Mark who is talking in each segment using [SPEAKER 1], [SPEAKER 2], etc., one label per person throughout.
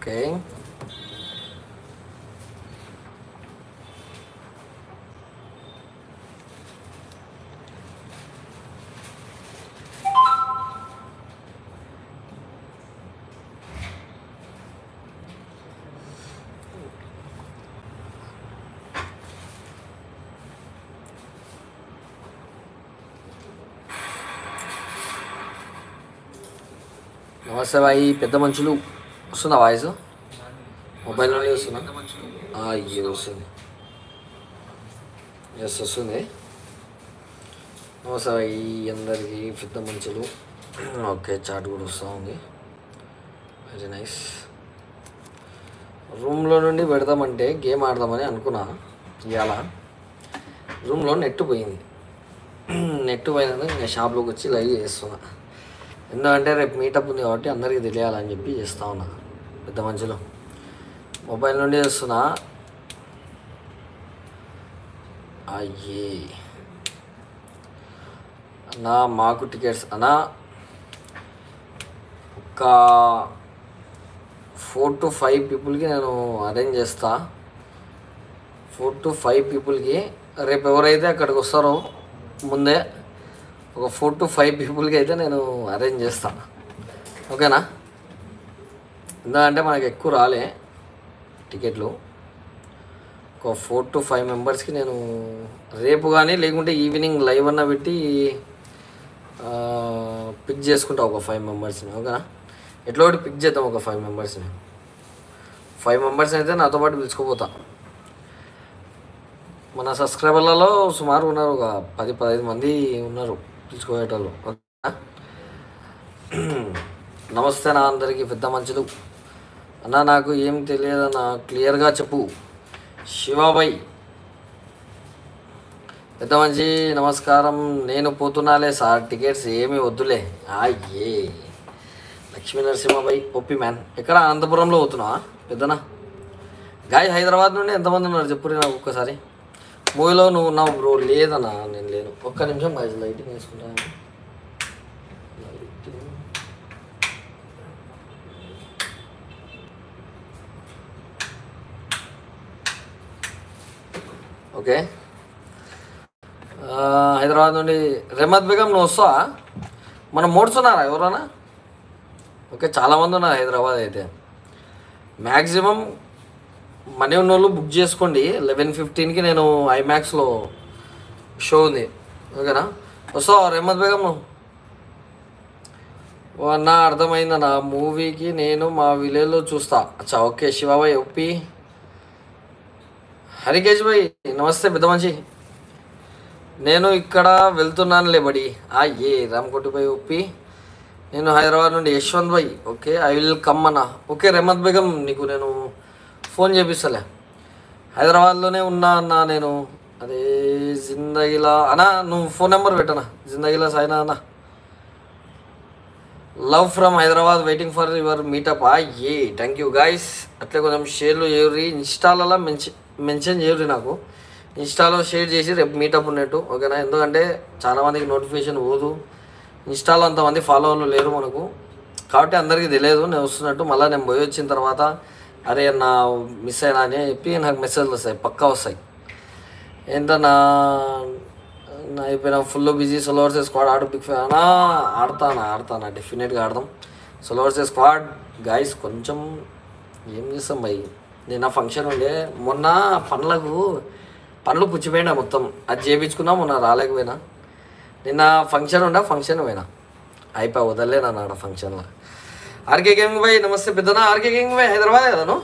[SPEAKER 1] Okay నమస్తే బాయి పెద్ద మనుషులు వస్తుందా వాయిస్ మొబైల్లోనే వస్తుందా ఆ, అయ్యే వస్తుంది ఎస్ వస్తుంది నమస్తే బాయి అందరికీ పెద్ద మనుషులు ఓకే చాట్ కూడా వస్తూ ఉంది వెరీ నైస్ రూమ్లో నుండి పెడదామంటే గేమ్ ఆడదామని అనుకున్నా ఇవాళ రూమ్లో నెట్ పోయింది నెట్ పోయినందుకు ఇంకా షాప్లోకి వచ్చి లైవ్ చేస్తున్నా ఎందుకంటే రేపు మీటప్ ఉంది కాబట్టి అందరికీ తెలియాలని చెప్పి చేస్తా ఉన్నా పెద్ద మంచిలో మొబైల్ నుండి చేస్తున్నా అయ్యే అన్నా మాకు టికెట్స్ అన్నా ఒక ఫోర్ టు ఫైవ్ పీపుల్కి నేను అరేంజ్ చేస్తా ఫోర్ టు ఫైవ్ పీపుల్కి రేపు ఎవరైతే అక్కడికి వస్తారో ముందే ఒక ఫోర్ టు ఫైవ్ పీపుల్కి అయితే నేను అరేంజ్ చేస్తాను ఓకేనా ఎందుకంటే మనకి ఎక్కువ రాలే టికెట్లు ఒక ఫోర్ టు ఫైవ్ మెంబర్స్కి నేను రేపు కానీ లేకుంటే ఈవినింగ్ లైవ్ అన్న పెట్టి పిక్ చేసుకుంటా ఒక ఫైవ్ మెంబర్స్ని ఓకేనా ఎట్లా ఒకటి పిక్ చేద్దాం ఒక ఫైవ్ మెంబర్స్ని ఫైవ్ మెంబర్స్ అయితే నాతో పాటు పిలుచుకోపోతా మన సబ్స్క్రైబర్లలో సుమారు ఉన్నారు ఒక పది పదహైదు మంది ఉన్నారు పిలుచుకోయేటోళ్ళు ఓకేనా నమస్తే నా అందరికీ పెద్ద మంచులు అన్న నాకు ఏం తెలియదన్న క్లియర్గా చెప్పు శివాబాయ్ పెద్ద మంచి నమస్కారం నేను పోతున్నాలే సార్ టికెట్స్ ఏమీ వద్దులే అయ్యే లక్ష్మీ నరసింహబాయ్ ఒప్పి మ్యాన్ ఎక్కడ అనంతపురంలో పోతున్నావా పెద్దనా గాయ హైదరాబాద్ నుండి ఎంతమంది ఉన్నారు చెప్పురి నాకు ఒక్కసారి మూవీలో నువ్వు ఉన్నావు బ్రో లేదన్నా నేను లేను ఒక్క నిమిషం బాయ్స్ లైటింగ్ వేసుకుంటాను ఓకే ఆ, హైదరాబాద్ నుండి రెహమత్ బేగం నువ్వు వస్తావా మనం మోడ్చున్నారా ఎవరన్నా ఓకే చాలామంది ఉన్నారు హైదరాబాద్ అయితే మ్యాక్సిమం మనీ ఉన్న వాళ్ళు బుక్ చేసుకోండి లెవెన్ ఫిఫ్టీన్కి నేను ఐమాక్స్లో షో ఉంది ఓకేనా వస్తావా రెహమత్ బేగం నువ్వు ఓ అన్న అర్థమైందన్న మూవీకి నేను మా విలేజ్లో చూస్తా అచ్చా ఓకే శివాబాయ్ ఒప్పి హరికేష్ భాయ్ నమస్తే పెద్ద మంచి నేను ఇక్కడ వెళ్తున్నానులే బడి ఆ ఏ రామకోటి భాయ్ ఒప్పి నేను హైదరాబాద్ నుండి యశ్వంత్ భాయ్ ఓకే ఐ విల్ కమ్ అన్న ఓకే రెహమత్ బేగం నీకు నేను ఫోన్ చేపిస్తలే హైదరాబాద్లోనే ఉన్నా అన్న నేను అదే జిందగీలా అన్నా నువ్వు ఫోన్ నెంబర్ పెట్టనా జిందగీలా సాయినా అన్న love from Hyderabad waiting for your meetup ఆ ఏ థ్యాంక్ యూ గాయస్ అట్లే కొంచెం షేర్లు చేయరు ఇన్స్టాలలో మెన్షన్ మెన్షన్ చేయరు నాకు ఇన్స్టాలో షేర్ చేసి రేపు మీటప్ ఉన్నట్టు ఓకేనా ఎందుకంటే చాలా మందికి నోటిఫికేషన్ పోదు ఇన్స్టాలో అంతమంది ఫాలోవర్లు లేరు మనకు కాబట్టి అందరికీ తెలియదు నేను వస్తున్నట్టు మళ్ళీ నేను పోయి వచ్చిన తర్వాత అరే నా మిస్ అయినా అని చెప్పి నాకు మెసేజ్లు వస్తాయి పక్కా వస్తాయి ఏంటన్నా నా అయిపోయిన ఫుల్ బిజీ సోలోవర్స్ స్క్వాడ్ ఆడు బిగ్ ఫ్యాన్ ఆడతానా ఆడతానా డెఫినెట్గా ఆడదాం సోలోవర్స్ స్క్వాడ్ గాయస్ కొంచెం ఏం చేస్తాం భయ్ నిన్న ఫంక్షన్ ఉండే మొన్న పండ్లకు పండ్లు పుచ్చిపోయినా మొత్తం అది చేయించుకున్నా మొన్న రాలేకపోయినా నిన్న ఫంక్షన్ ఉండే ఫంక్షన్ పోయినా అయిపోయి వదలలేనా ఆడ ఫంక్షన్లో ఆర్కే గేమింగ్ బాయ్ నమస్తే పెద్దనా ఆర్కే గేమింగ్ బాయ్ హైదరాబాద్ కదను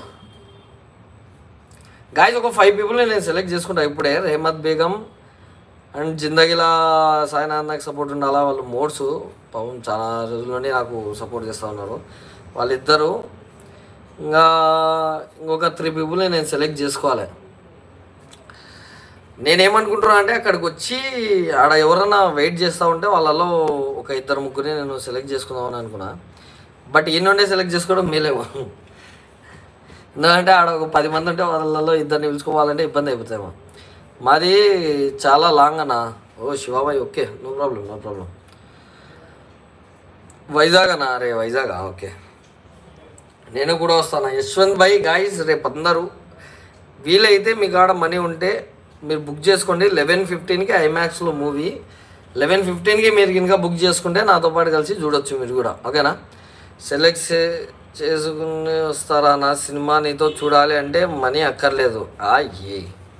[SPEAKER 1] గాయస్ ఒక ఫైవ్ పీపుల్ని నేను సెలెక్ట్ చేసుకుంటా ఇప్పుడే రేహమత్ బేగం అండ్ జిందగీలా సాయినాథ్ నాకు సపోర్ట్ ఉండాలా వాళ్ళు మోడ్స్ పాపం చాలా రోజుల నుండి నాకు సపోర్ట్ చేస్తూ ఉన్నారు వాళ్ళిద్దరు ఇంకా ఇంకొక త్రీ పీపుల్ని నేను సెలెక్ట్ చేసుకోవాలి నేనేమనుకుంటున్నా అంటే అక్కడికి వచ్చి ఆడ ఎవరన్నా వెయిట్ చేస్తూ ఉంటే వాళ్ళలో ఒక ఇద్దరు ముగ్గురిని నేను సెలెక్ట్ చేసుకుందామని అనుకున్నా బట్ ఈ నుండే సెలెక్ట్ చేసుకోవడం మేలేమో ఎందుకంటే ఆడ ఒక పది మంది ఉంటే వాళ్ళలో ఇద్దరిని పిలుచుకోవాలంటే ఇబ్బంది అయిపోతాయేమో మాది చాలా లాంగ్ అన్న ఓ శివాబాయ్ okay no problem no problem Vizag అన్న అరే వైజాగ్ ఓకే నేను కూడా వస్తాను యశ్వంత్ భాయ్ గాయస్ రేపు అందరూ వీలైతే మీ కాడ మనీ ఉంటే మీరు బుక్ చేసుకోండి లెవెన్ ఫిఫ్టీన్కి ఐమాక్స్లో మూవీ లెవెన్ ఫిఫ్టీన్కి మీరు కనుక బుక్ చేసుకుంటే నాతో పాటు కలిసి చూడొచ్చు మీరు కూడా ఓకేనా సెలెక్ట్ చే- చేసుకుని వస్తారా నా సినిమా నీతో చూడాలి అంటే మనీ అక్కర్లేదు ఆ ఏ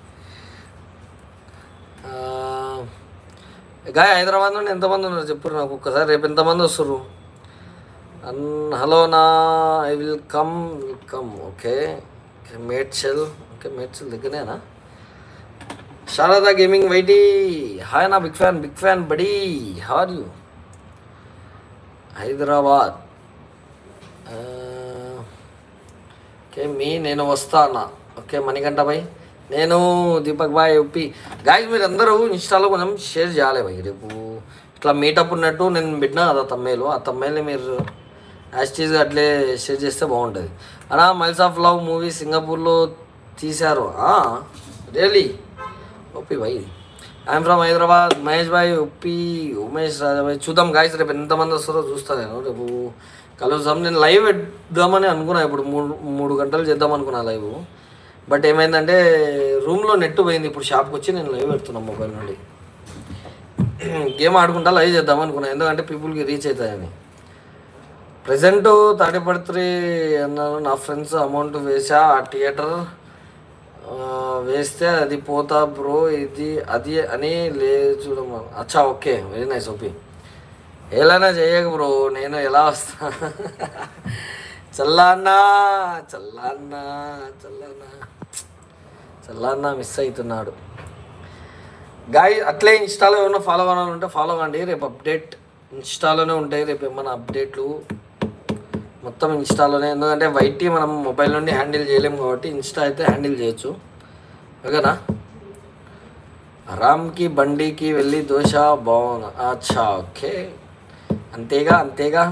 [SPEAKER 1] గాయ హైదరాబాద్ నుండి ఎంతమంది ఉన్నారు చెప్పు నాకు ఒక్కసారి రేపు ఎంతమంది వస్తారు అన్ హలో నా I will come will come okay Medchal okay Medchal దగ్గరేనా శారదా గేమింగ్ వైటీ హాయ్ నా big fan big fan buddy how're you Hyderabad ఆ, ఓకే మీ నేను వస్తానా ఓకే మణికంఠ భాయ్ నేను దీపక్ భాయ్ ఒప్పి గాయస్ మీరు అందరూ ఇన్స్టాలో కొంచెం షేర్ చేయాలి భాయ్ రేపు ఇట్లా మీటప్ ఉన్నట్టు నేను పెట్టినా కదా తమ్మేలు ఆ తమ్మేల్ని మీరు యాస్టీస్గా అట్లే షేర్ చేస్తే బాగుంటుంది అలా మైల్స్ ఆఫ్ లవ్ మూవీ సింగపూర్లో తీశారు రియలీ ఒప్పి భాయ్ ఐఎమ్ ఫ్రమ్ హైదరాబాద్ మహేష్ భాయ్ ఒప్పి ఉమేష్ రాజాభాయ్ చూద్దాం గాయస్ రేపు ఎంతమంది వస్తారో చూస్తా నేను రేపు కలుద్దాం నేను లైవ్ పెడదామని అనుకున్నా ఇప్పుడు మూడు మూడు గంటలు చేద్దాం అనుకున్నా లైవ్ బట్ ఏమైందంటే రూమ్లో నెట్ పోయింది ఇప్పుడు షాప్కి వచ్చి నేను లైవ్ పెడుతున్నాను మొబైల్ నుండి గేమ్ ఆడుకుంటా లైవ్ చేద్దాం అనుకున్నా ఎందుకంటే పీపుల్కి రీచ్ అవుతాయని ప్రజెంట్ తాడిపత్రి అన్నారు నా ఫ్రెండ్స్ అమౌంట్ వేసా ఆ థియేటర్ ఆ, వేస్తే అది పోతా బ్రో ఇది అది అని లేదు చూడమ్మా అచ్చా ఓకే వెరీ నైస్ ఓపీ ఎలానా చేయక బ్రో నేను ఎలా వస్తా చల్లాన్నా చల్లాన్నా చల్లాన్నా చల్లాన్నా మిస్ అవుతున్నాడు గాయ అట్లే ఇన్స్టాలో ఏమైనా ఫాలో కావాలంటే ఫాలో కండి రేపు అప్డేట్ ఇన్స్టాలోనే ఉంటాయి రేపు ఏమైనా అప్డేట్లు మొత్తం ఇన్స్టాలోనే ఎందుకంటే వైటీ మనం మొబైల్ నుండి హ్యాండిల్ చేయలేము కాబట్టి ఇన్స్టా అయితే హ్యాండిల్ చేయొచ్చు ఓకేనా రామ్కి బండికి వెళ్ళి దోశ బాగుంది అచ్చా ఓకే అంతేగా అంతేగా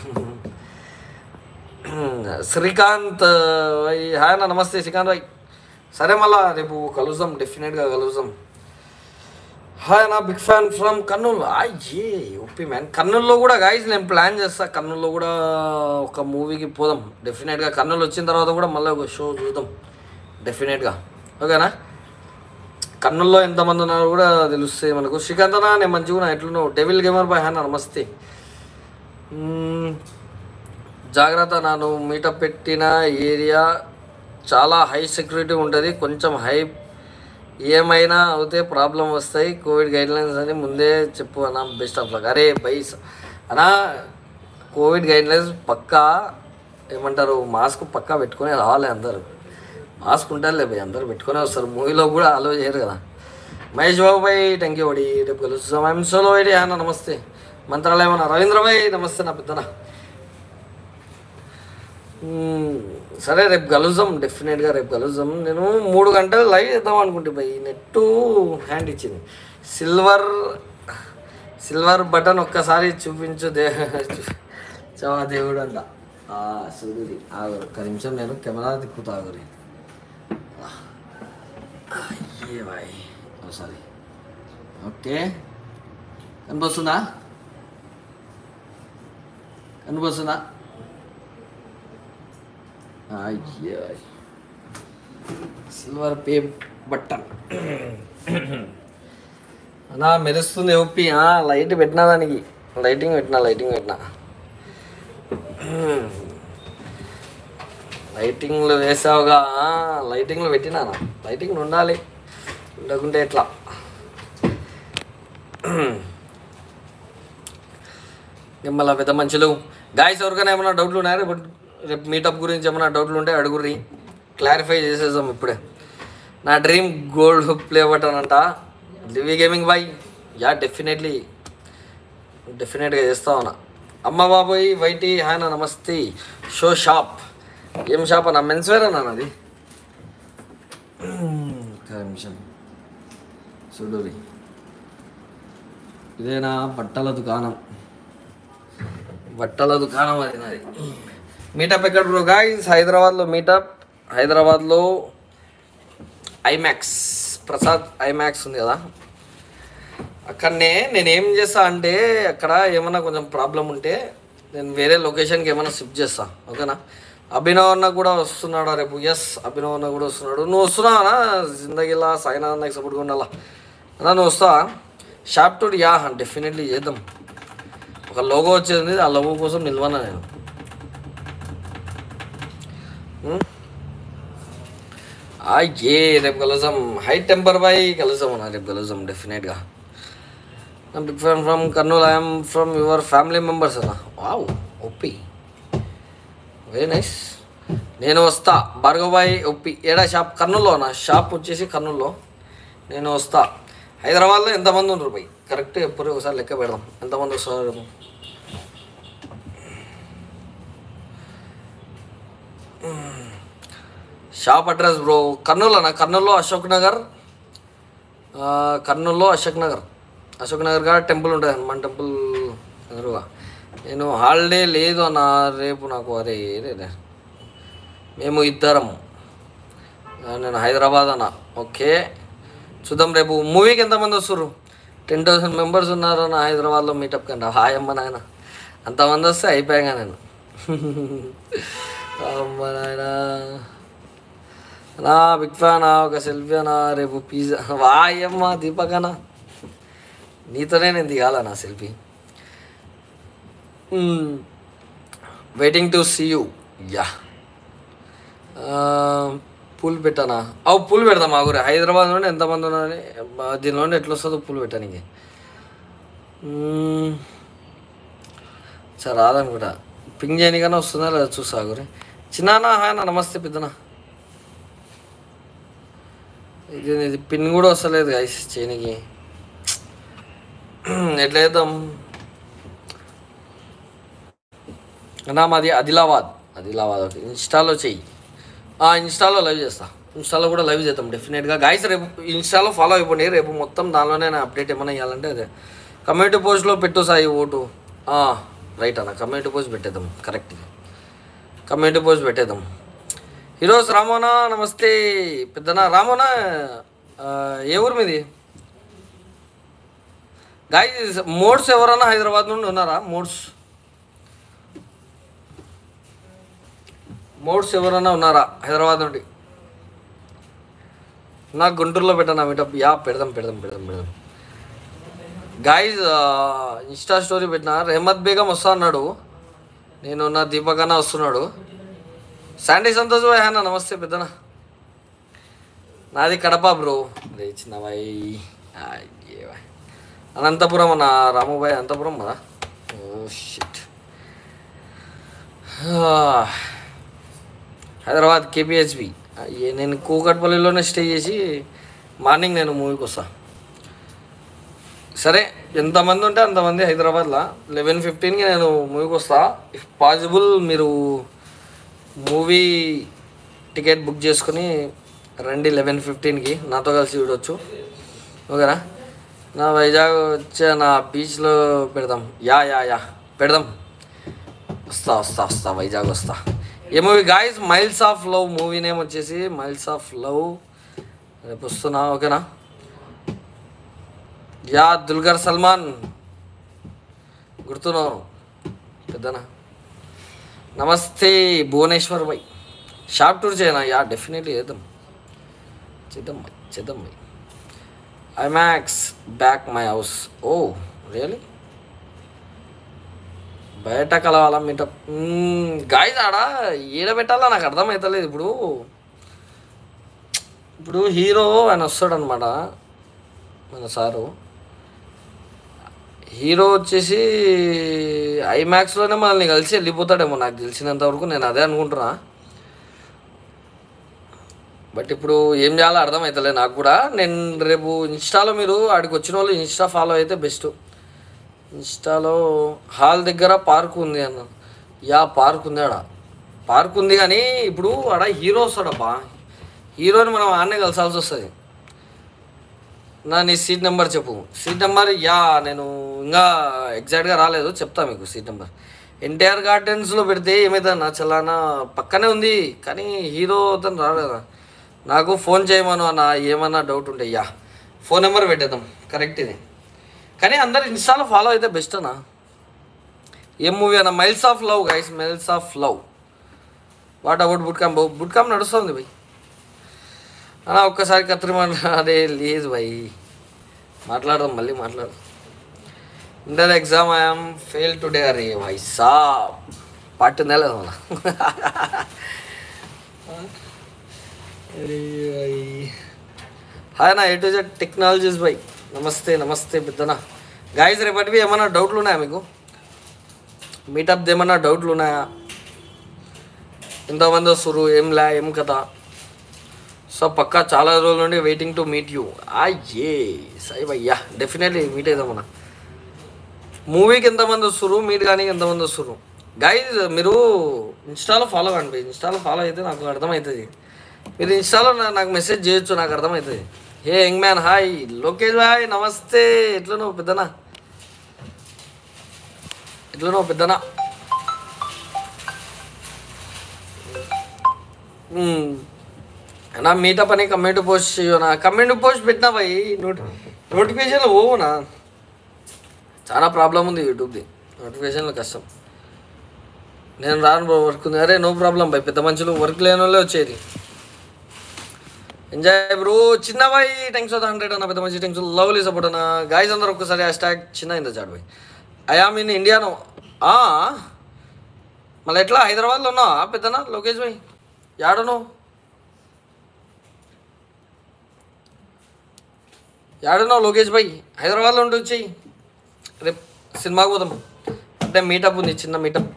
[SPEAKER 1] శ్రీకాంత్ భాయ్ హాయ్ అన్న నమస్తే శ్రీకాంత్ భాయ్ సరే మళ్ళా రేపు కలుద్దాం డెఫినెట్గా కలుద్దాం హాయ్ నా బిగ్ ఫ్యాన్ ఫ్రమ్ కర్నూలు అయ్యే ఒప్పి మ్యాన్ కర్నూలులో కూడా గాయస్ నేను ప్లాన్ చేస్తా కర్నూలులో కూడా ఒక మూవీకి పోదాం డెఫినెట్గా కర్నూలు వచ్చిన తర్వాత కూడా మళ్ళీ ఒక షో చూద్దాం డెఫినెట్గా ఓకేనా కర్నూలులో ఎంతమంది ఉన్నారో కూడా తెలుస్తాయి మనకు శ్రీకాంత్ అన్న నేను మంచిగా ఉన్నా ఎట్లున్నావు డెవిల్ గేమర్ బాయ్ అన్న నమస్తే మ్మ్. జాగ్రత్త నాను మీటప్ పెట్టిన ఏరియా చాలా హై సెక్యూరిటీ ఉంటుంది కొంచెం హై ఏమైనా అవుతే ప్రాబ్లం వస్తాయి కోవిడ్ గైడ్లైన్స్ అని ముందే చెప్పు అన్న బెస్ట్ ఆఫ్ లక్ అరే బైస్ అన్నా కోవిడ్ గైడ్లైన్స్ పక్కా ఏమంటారు మాస్క్ పక్కా పెట్టుకొని రావాలి అందరూ మాస్క్ ఉంటారులే భయ్ అందరూ పెట్టుకొని వస్తారు మూవీలో కూడా అలో చేయరు కదా మహేష్ బాబు భాయ్ థ్యాంక్ యూ వడి రేపు కలుస్తాం ఐఎమ్ సోలో వైడి అన్న నమస్తే మంత్రాలయం అన్న రవీంద్ర భాయ్ నమస్తే నా పెద్దనా మ్మ్. సరే రేపు కలుద్దాం డెఫినెట్గా రేపు కలుద్దాం నేను మూడు గంటలు లైవ్ చేద్దాం అనుకుంటే భయ్ నెట్ హ్యాండ్ ఇచ్చింది సిల్వర్ సిల్వర్ బటన్ ఒక్కసారి చూపించు దే చవా దేవుడు అంట ఆ, సూర్యుడి ఆగురు ఒక్క నిమిషం నేను కెమెరా తిప్పుతా ఆగురి అయ్యే బాయ్ సారీ ఓకే కనిపిస్తుందా కనిపిస్తుందా అయ్యో సిల్వర్ పే బట్టన్ అన్నా మెరుస్తుంది ఒప్పి లైట్ పెట్టినా దానికి లైటింగ్ పెట్టినా లైటింగ్ పెట్టినా లైటింగ్లు వేసావుగా లైటింగ్లు పెట్టినా లైటింగ్లు ఉండాలి ఉండకుంటే ఎట్లా మళ్ళీ పెద్ద మంచులు గాయస్ ఎవరికైనా ఏమైనా డౌట్లు ఉన్నాయా రేపు రేపు మీటప్ గురించి ఏమైనా డౌట్లు ఉంటే అడుగుర్రి క్లారిఫై చేసేసాం ఇప్పుడే నా డ్రీమ్ గోల్డ్ ప్లే బటన్ అంట లివి గేమింగ్ బాయ్ యా డెఫినెట్లీ డెఫినెట్గా చేస్తా ఉన్నా అమ్మ బాబోయ్ వైటీ హాయ్ నా నమస్తే షో షాప్ ఏం షాప్ అన్న మెన్స్వేర్ అన్నా అది ఒక్క నిమిషం చూడురి ఇదేనా బట్టల దుకాణం బట్టల దుకాణం అది నాది మీటప్ ఎక్కడ బ్రో గాయస్ హైదరాబాద్లో మీటప్ హైదరాబాద్లో ఐమాక్స్ ప్రసాద్ ఐమాక్స్ ఉంది కదా అక్కడనే నేను ఏం చేస్తా అంటే అక్కడ ఏమైనా కొంచెం ప్రాబ్లం ఉంటే నేను వేరే లొకేషన్కి ఏమైనా షిఫ్ట్ చేస్తా ఓకేనా అభినవ్ అన్న కూడా వస్తున్నాడా రేపు ఎస్ అభినవ్ అన్న కూడా వస్తున్నాడు నువ్వు వస్తున్నావా జిందగీలా సాయినా నాకు సపోర్ట్గా ఉండాలా అన్నా నువ్వు వస్తావా షాప్ టు యా డెఫినెట్లీ చేద్దాం ఒక లోగో వచ్చేది ఆ లోగో కోసం నిల్వన్నా నేను ఉం? ఆ ఏ రేపు కలుద్దాం హై టెంపర్ బై కలుద్దాం అన్న రేపు కలుద్దాం డెఫినెట్గా big fan from Kurnool I'm from your family members అన్న వావ్ ఒప్పి వెరీ నైస్ నేను వస్తా భార్గవాయి ఒప్పి ఏడా షాప్ కర్నూలులో నా షాప్ వచ్చేసి కర్నూలులో నేను వస్తా హైదరాబాద్లో ఎంతమంది ఉన్నారు పోయి కరెక్ట్ ఎప్పుడు ఒకసారి లెక్క పెడదాం ఎంతమంది వస్తారు రేపు షాప్ అడ్రస్ బ్రో కర్నూలు అన్న కర్నూలులో అశోక్ నగర్ ఆ, కర్నూలులో అశోక్ నగర్ అశోక్ నగర్ కాడ టెంపుల్ ఉంటుంది హనుమాన్ టెంపుల్ ఎదురుగా నేను హాలిడే లేదు అన్న రేపు నాకు అరే రే రే. మేము ఇద్దరం ఆ, నేను హైదరాబాద్ అన్న ఓకే చూద్దాం రేపు మూవీకి ఎంతమంది వస్తారు టెన్ థౌసండ్ మెంబర్స్ ఉన్నారు అన్న హైదరాబాద్లో మీటప్ కంటే హాయ్ అమ్మ నాయన అంతమంది వస్తే అయిపోయాగా నేను అమ్మ నాయన నా బిగ్ ఫ్యాన్ ఒక సెల్ఫీ అనా రేపు పిజ్జా వాయమ్మ దీపక్ అన్న నీతోనే నేను దిగాల నా selfie waiting to see you yeah పూలు పెట్టానా అవు పూలు పెడదాం మా ఊరు హైదరాబాద్ నుండి ఎంతమంది ఉన్నారని బా- దీనిలో నుండి ఎట్లా వస్తుందో పూలు పెట్టడానికి మ్మ్. సరే రాదనుకుంటా పింగ్ చేయనికన్నా వస్తుందా లేదా చూసా గురి చిన్నానా హాయ్ అన్న నమస్తే పెద్దనా ఇది ఇది పిన్ కూడా వస్తలేదు గైస్ చేయనికి ఎట్లా చేద్దాం నా మాది ఆదిలాబాద్ ఆదిలాబాద్ ఓకే ఇన్స్టాలో చెయ్యి ఆ, ఇన్స్టాలో లైవ్ చేస్తా ఇన్స్టాలో కూడా లైవ్ చేద్దాం డెఫినెట్గా గాయస్ రేపు ఇన్స్టాలో ఫాలో అయిపోండి రేపు మొత్తం దానిలోనే నా అప్డేట్ ఏమైనా ఇవ్వాలంటే అదే కమ్యూనిటీ పోస్ట్లో పెట్టు సాయి ఓటు ఆ, రైట్ అన్న కమ్యూనిటీ పోస్ట్ పెట్టేద్దాం కరెక్ట్ కమ్యూనిటీ పోస్ట్ పెట్టేద్దాం ఈరోజు రామోనా నమస్తే పెద్దనా రామోనా ఆ, ఏ ఊరు మీది గాయస్ మోడ్స్ ఎవరన్నా హైదరాబాద్ నుండి ఉన్నారా మోడ్స్ మోడ్స్ ఎవరన్నా ఉన్నారా హైదరాబాద్ నుండి నాకు గుంటూరులో పెట్టాను మీటప్ యా పెడదాం పెడదాం పెడదాం పెడదాం గాయస్ ఇన్స్టా స్టోరీ పెట్టిన రెహమద్ బేగం వస్తా అన్నాడు నేను నా దీపక్ అన్న వస్తున్నాడు శాండీ సంతోష్ భాయ్ అన్న నమస్తే పెద్దన నాది కడప బ్రో రే చిన్నబాయ్ అయ్యే బాయ్. అనంతపురం అన్న రాముబాయ్ అనంతపురం కదా ఓ షిట్ హైదరాబాద్ కేపిహెచ్బి నేను కూకట్పల్లిలోనే స్టే చేసి మార్నింగ్ నేను మూవీకి వస్తా సరే ఎంతమంది ఉంటే అంతమంది హైదరాబాద్లో లెవెన్ ఫిఫ్టీన్కి నేను మూవీకి వస్తా ఇఫ్ పాసిబుల్ మీరు మూవీ టికెట్ బుక్ చేసుకుని రండి లెవెన్ ఫిఫ్టీన్కి నాతో కలిసి చూడొచ్చు ఓకేనా నా వైజాగ్ వచ్చే నా బీచ్లో పెడదాం యా యా యా పెడదాం వస్తా వస్తా వస్తా వైజాగ్ వస్తా ఏ movie guys miles of love movie name వచ్చేసి మైల్స్ ఆఫ్ లవ్ రేపు వస్తున్నా ఓకేనా యా దుల్గర్ సల్మాన్ గుర్తున్నావు పెద్దనా నమస్తే భువనేశ్వర్ భాయ్ షాప్ టూర్ చేయనా యా డెఫినెట్లీ చేద్దాం చేద్దాం భాయ్ చేద్దాం భాయ్ IMAX back my house oh really బయట కలవాలా మీట గాయస్ ఆడ ఈడ పెట్టాలా నాకు అర్థమవుతలేదు ఇప్పుడు ఇప్పుడు హీరో ఆయన వస్తాడు అనమాట మన సారు హీరో వచ్చేసి ఐమాక్స్లోనే మనల్ని కలిసి వెళ్ళిపోతాడేమో నాకు తెలిసినంత వరకు నేను అదే అనుకుంటున్నా బట్ ఇప్పుడు ఏం చేయాలో అర్థమవుతలే నాకు కూడా నేను రేపు ఇన్స్టాలో మీరు ఆడికి వచ్చిన వాళ్ళు ఇన్స్టా ఫాలో అయితే బెస్ట్ ఇన్స్టాలో హాల్ దగ్గర పార్క్ ఉంది అన్న యా పార్క్ ఉంది ఆడ పార్క్ ఉంది కానీ ఇప్పుడు ఆడ హీరో వస్తాడబ్బా హీరోని మనం ఆడనే కలిసాల్సి వస్తుంది నా నీ సీట్ నెంబర్ చెప్పు సీట్ నెంబర్ యా నేను ఇంకా ఎగ్జాక్ట్గా రాలేదు చెప్తా మీకు సీట్ నెంబర్ ఎన్టీఆర్ గార్డెన్స్లో పెడితే ఏమవుతుంది నా చలానా పక్కనే ఉంది కానీ హీరో అతను రాడు కదా నాకు ఫోన్ చేయమను అన్న ఏమన్నా డౌట్ ఉంటే యా ఫోన్ నెంబర్ పెట్టేద్దాం కరెక్ట్ ఇది కానీ అందరు ఇన్స్టాలో ఫాలో అయితే బెస్ట్ అన్న ఏం మూవీ అన్న miles of love guys miles of love what about boot camp boot camp నడుస్తుంది భయ్ అలా ఒక్కసారి కత్తిరి మాట్లాడే లేదు భయ్ మాట్లాడదాం మళ్ళీ మాట్లాడదాం inter exam I'm fail today అరే భాయ్ సా పట్టిందా లేదా మన అరే భాయ్ హాయ్ నా A to Z technologies bye నమస్తే నమస్తే పెద్దనా గాయస్ రేపటివి ఏమైనా డౌట్లు ఉన్నాయా మీకు మీటప్ ఏమన్నా డౌట్లు ఉన్నాయా ఎంతమంది వస్తారు ఏం లే ఏం కదా సో పక్కా చాలా రోజుల నుండి వెయిటింగ్ టు మీట్ యూ అయ్యే సై భయ్యా డెఫినెట్లీ మీట్ అవుదాం మన మూవీకి ఎంతమంది వస్తారు మీట్ కానీ ఎంతమంది వస్తారు గైజ్ మీరు ఇన్స్టాలో ఫాలో కండి ఇన్స్టాలో ఫాలో అయితే నాకు అర్థమవుతుంది మీరు ఇన్స్టాలో నా- నాకు మెసేజ్ చేయొచ్చు నాకు అర్థమవుతుంది hey young man hi Lokesh bhai నమస్తే ఎట్లా నువ్వు పెద్దనా ఎట్లా నువ్వు పెద్దనా మ్మ్. నా మీటప్ అని కమెంట్ పోస్ట్ చేయనా కమెంట్ పోస్ట్ పెట్టినా పోయి నోటి నోటిఫికేషన్లు పోవునా చాలా ప్రాబ్లం ఉంది యూట్యూబ్ది నోటిఫికేషన్లు కష్టం నేను రాను బ్రో వర్క్ ఉంది అరే నో ప్రాబ్లం బై పెద్ద మనుషులు వర్క్ లేని వాళ్ళే వచ్చేది ఎంజాయ్ బ్రో చిన్న బాయ్ థ్యాంక్స్ ఫర్ హండ్రెడ్ అన్న పెద్ద మంచి థ్యాంక్స్ లవ్లీ సపోర్ట్ అన్న గాయస్ అందరూ ఒక్కసారి హ్యాష్ ట్యాగ్ చిన్న ఇంత చాడు బాయ్ ఐఆమ్ ఇన్ ఇండియాను మళ్ళీ ఎట్లా హైదరాబాద్లో ఉన్నావా పెద్దనా లోకేష్ భాయ్ యాడను యాడున్నావు లోకేష్ భాయ్ హైదరాబాద్లో ఉండి వచ్చేయి రేపు సినిమాకి పోదాం అంటే మీటప్ ఉంది చిన్న మీటప్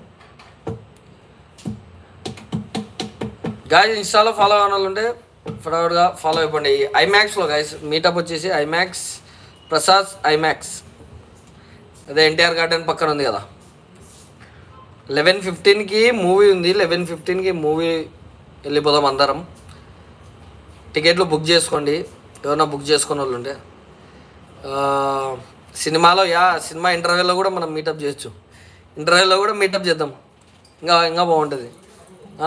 [SPEAKER 1] గాయస్ ఇన్స్టాలో ఫాలో అవ్వని వాళ్ళు ఉంటే ఫటాఫట్గా ఫాలో అయిపోండి ఐమాక్స్లో గాయస్ మీటప్ వచ్చేసి ఐమాక్స్ ప్రసాద్ ఐమాక్స్ అదే ఎన్టీఆర్ గార్డెన్ పక్కన ఉంది కదా లెవెన్ ఫిఫ్టీన్కి మూవీ ఉంది లెవెన్ ఫిఫ్టీన్కి మూవీ వెళ్ళిపోదాం అందరం టికెట్లు బుక్ చేసుకోండి ఎవరైనా బుక్ చేసుకున్న వాళ్ళు ఉంటే ఆ, సినిమాలో యా సినిమా ఇంటర్వ్యూలో కూడా మనం మీటప్ చేయొచ్చు ఇంటర్వ్యూలో కూడా మీటప్ చేద్దాం ఇంకా ఇంకా బాగుంటుంది ఆ?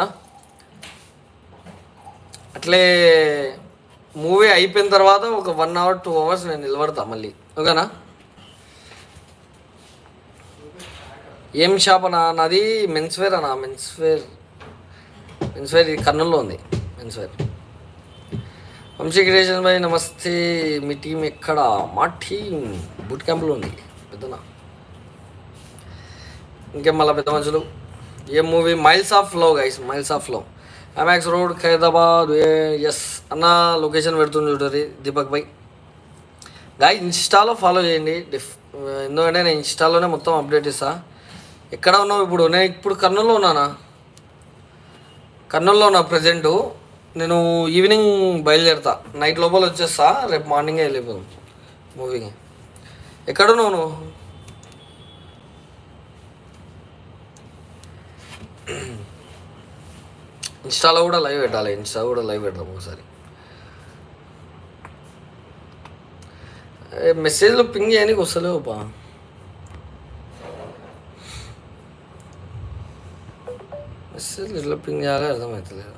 [SPEAKER 1] అట్లే మూవీ అయిపోయిన తర్వాత ఒక వన్ అవర్ టూ అవర్స్ నేను నిలబడతా మళ్ళీ ఓకేనా ఏం షాప్ అన్నా నాది మెన్స్ వేర్ అన్నా మెన్స్ వేర్ మెన్స్ వేర్ ఇది కర్నూలులో ఉంది మెన్స్ వేర్ వంశీ క్రియేషన్ భాయ్ నమస్తే మీ టీం ఎక్కడ మా టీం బూట్ క్యాంప్లో ఉంది పెద్దనా ఇంకేం మళ్ళీ పెద్ద మనుషులు ఏ movie miles of love guys miles of love IMAX road Khairatabad yes అన్న లొకేషన్ పెడుతుంది చూడరి దీపక్ భాయ్ గాయ ఇన్స్టాలో ఫాలో చేయండి డిఫ్ ఎందుకంటే నేను ఇన్స్టాలోనే మొత్తం అప్డేట్ ఇస్తా ఎక్కడ ఉన్నావు ఇప్పుడు నేను ఇప్పుడు కర్నూలులో ఉన్నానా కర్నూలులో ఉన్నా ప్రజెంటు నేను ఈవినింగ్ బయలుదేరుతా నైట్ లోపల వచ్చేస్తా రేపు మార్నింగే వెళ్ళిపోదాం మూవీకి ఎక్కడున్నావు నువ్వు ఇన్స్టాలో కూడా లైవ్ పెట్టాలి ఇన్స్టా కూడా లైవ్ పెడదాం ఒకసారి ఏ, మెసేజ్లో పింగ్ చేయడానికి వస్తలేవు పా మెసేజ్లు ఎట్లా పింగ్ చేయాలో అర్థమవుతలేదు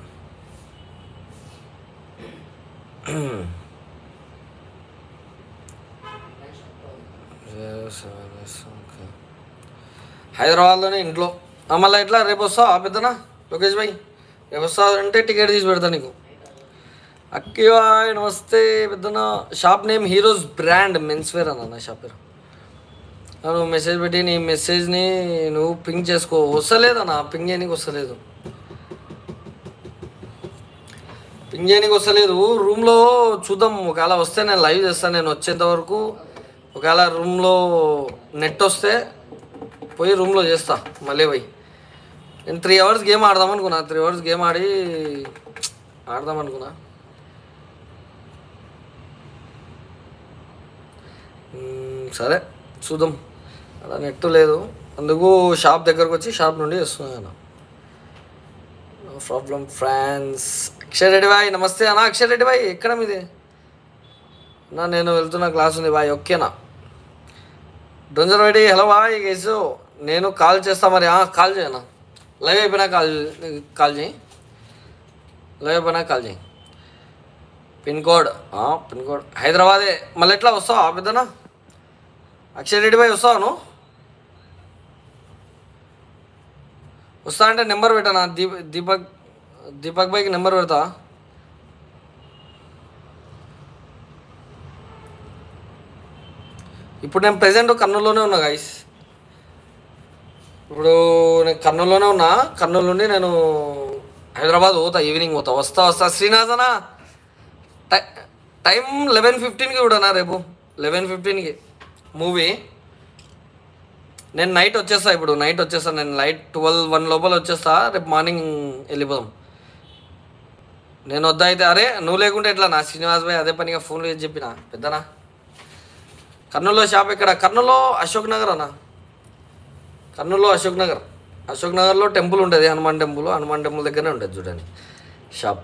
[SPEAKER 1] హైదరాబాద్లోనే ఇంట్లో ఆ, మళ్ళీ ఎట్లా రేపు వస్తావా పెద్దనా లోకేష్ భాయ్ రేపు వస్తావు అంటే టికెట్ తీసి పెడతా నీకు అక్కివాయ్ నమస్తే పెద్దనా shop name Heroes brand men's wear అన్న నా షాప్ పేరు ఆ, నువ్వు మెసేజ్ పెట్టి నీ మెసేజ్ని నువ్వు పింగ్ చేసుకో వస్తలేదన్న పింగ్ చేయడానికి వస్తలేదు పింగ్ చేయడానికి వస్తలేదు రూమ్లో చూద్దాం ఒకవేళ వస్తే నేను లైవ్ చేస్తాను నేను వచ్చేంత వరకు ఒకవేళ రూమ్లో నెట్ వస్తే పోయి రూమ్లో చేస్తా మళ్ళీ పోయి నేను త్రీ అవర్స్ గేమ్ ఆడదాం అనుకున్నా త్రీ అవర్స్ గేమ్ ఆడి ఆడదాం అనుకున్నా మ్మ్, సరే చూద్దాం అలా నెట్ లేదు అందుకు షాప్ దగ్గరకు వచ్చి షాప్ నుండి వస్తున్నాను నో ప్రాబ్లం ఫ్రాన్స్ అక్షయ్ రెడ్డి బాయ్ నమస్తే అన్న అక్షయ్ రెడ్డి బాయ్ ఎక్కడ మీది నా నేను వెళ్తున్న క్లాస్ ఉంది బాయ్ ఓకేనా డొంజర్ రెడ్డి హలో బాయ్ గేసు నేను కాల్ చేస్తా మరి ఆ, కాల్ చేయనా లైవ్ అయిపోయినా కాల్ కాల్ చేయి లైవ్ అయిపోయినా కాల్ చేయి పిన్ కోడ్ ఆ, పిన్ కోడ్ హైదరాబాదే మళ్ళీ ఎట్లా వస్తావా పెద్దనా అక్షయ్ రెడ్డి బాయ్ వస్తావా నువ్వు వస్తా అంటే నెంబర్ పెట్టానా దీప దీపక్ దీపక్ బైక్ నెంబర్ పెడతా ఇప్పుడు నేను ప్రజెంట్ కర్నూలులోనే ఉన్నా గైస్ ఇప్పుడు నేను కర్నూలులోనే ఉన్నా కర్నూలు నుండి నేను హైదరాబాద్ పోతా ఈవినింగ్ పోతా వస్తా వస్తా శ్రీనాథనా టై టైం లెవెన్ ఫిఫ్టీన్కి కూడా రేపు లెవెన్ ఫిఫ్టీన్కి మూవీ నేను నైట్ వచ్చేస్తా ఇప్పుడు నైట్ వచ్చేస్తా నేను నైట్ ట్వెల్వ్ వన్ లోపల వచ్చేస్తా రేపు మార్నింగ్ వెళ్ళిపోదాం నేను వద్దా అయితే అరే నువ్వు లేకుంటే ఎట్లా నా శ్రీనివాస్ భాయ్ అదే పనిగా ఫోన్లో చేసి చెప్పిన పెద్దనా కర్నూలులో షాప్ ఇక్కడ కర్నూలులో అశోక్ నగర్ అన్న కర్నూలులో అశోక్ నగర్ అశోక్ నగర్లో టెంపుల్ ఉంటుంది హనుమాన్ టెంపుల్ హనుమాన్ టెంపుల్ దగ్గరనే ఉంటుంది చూడండి షాప్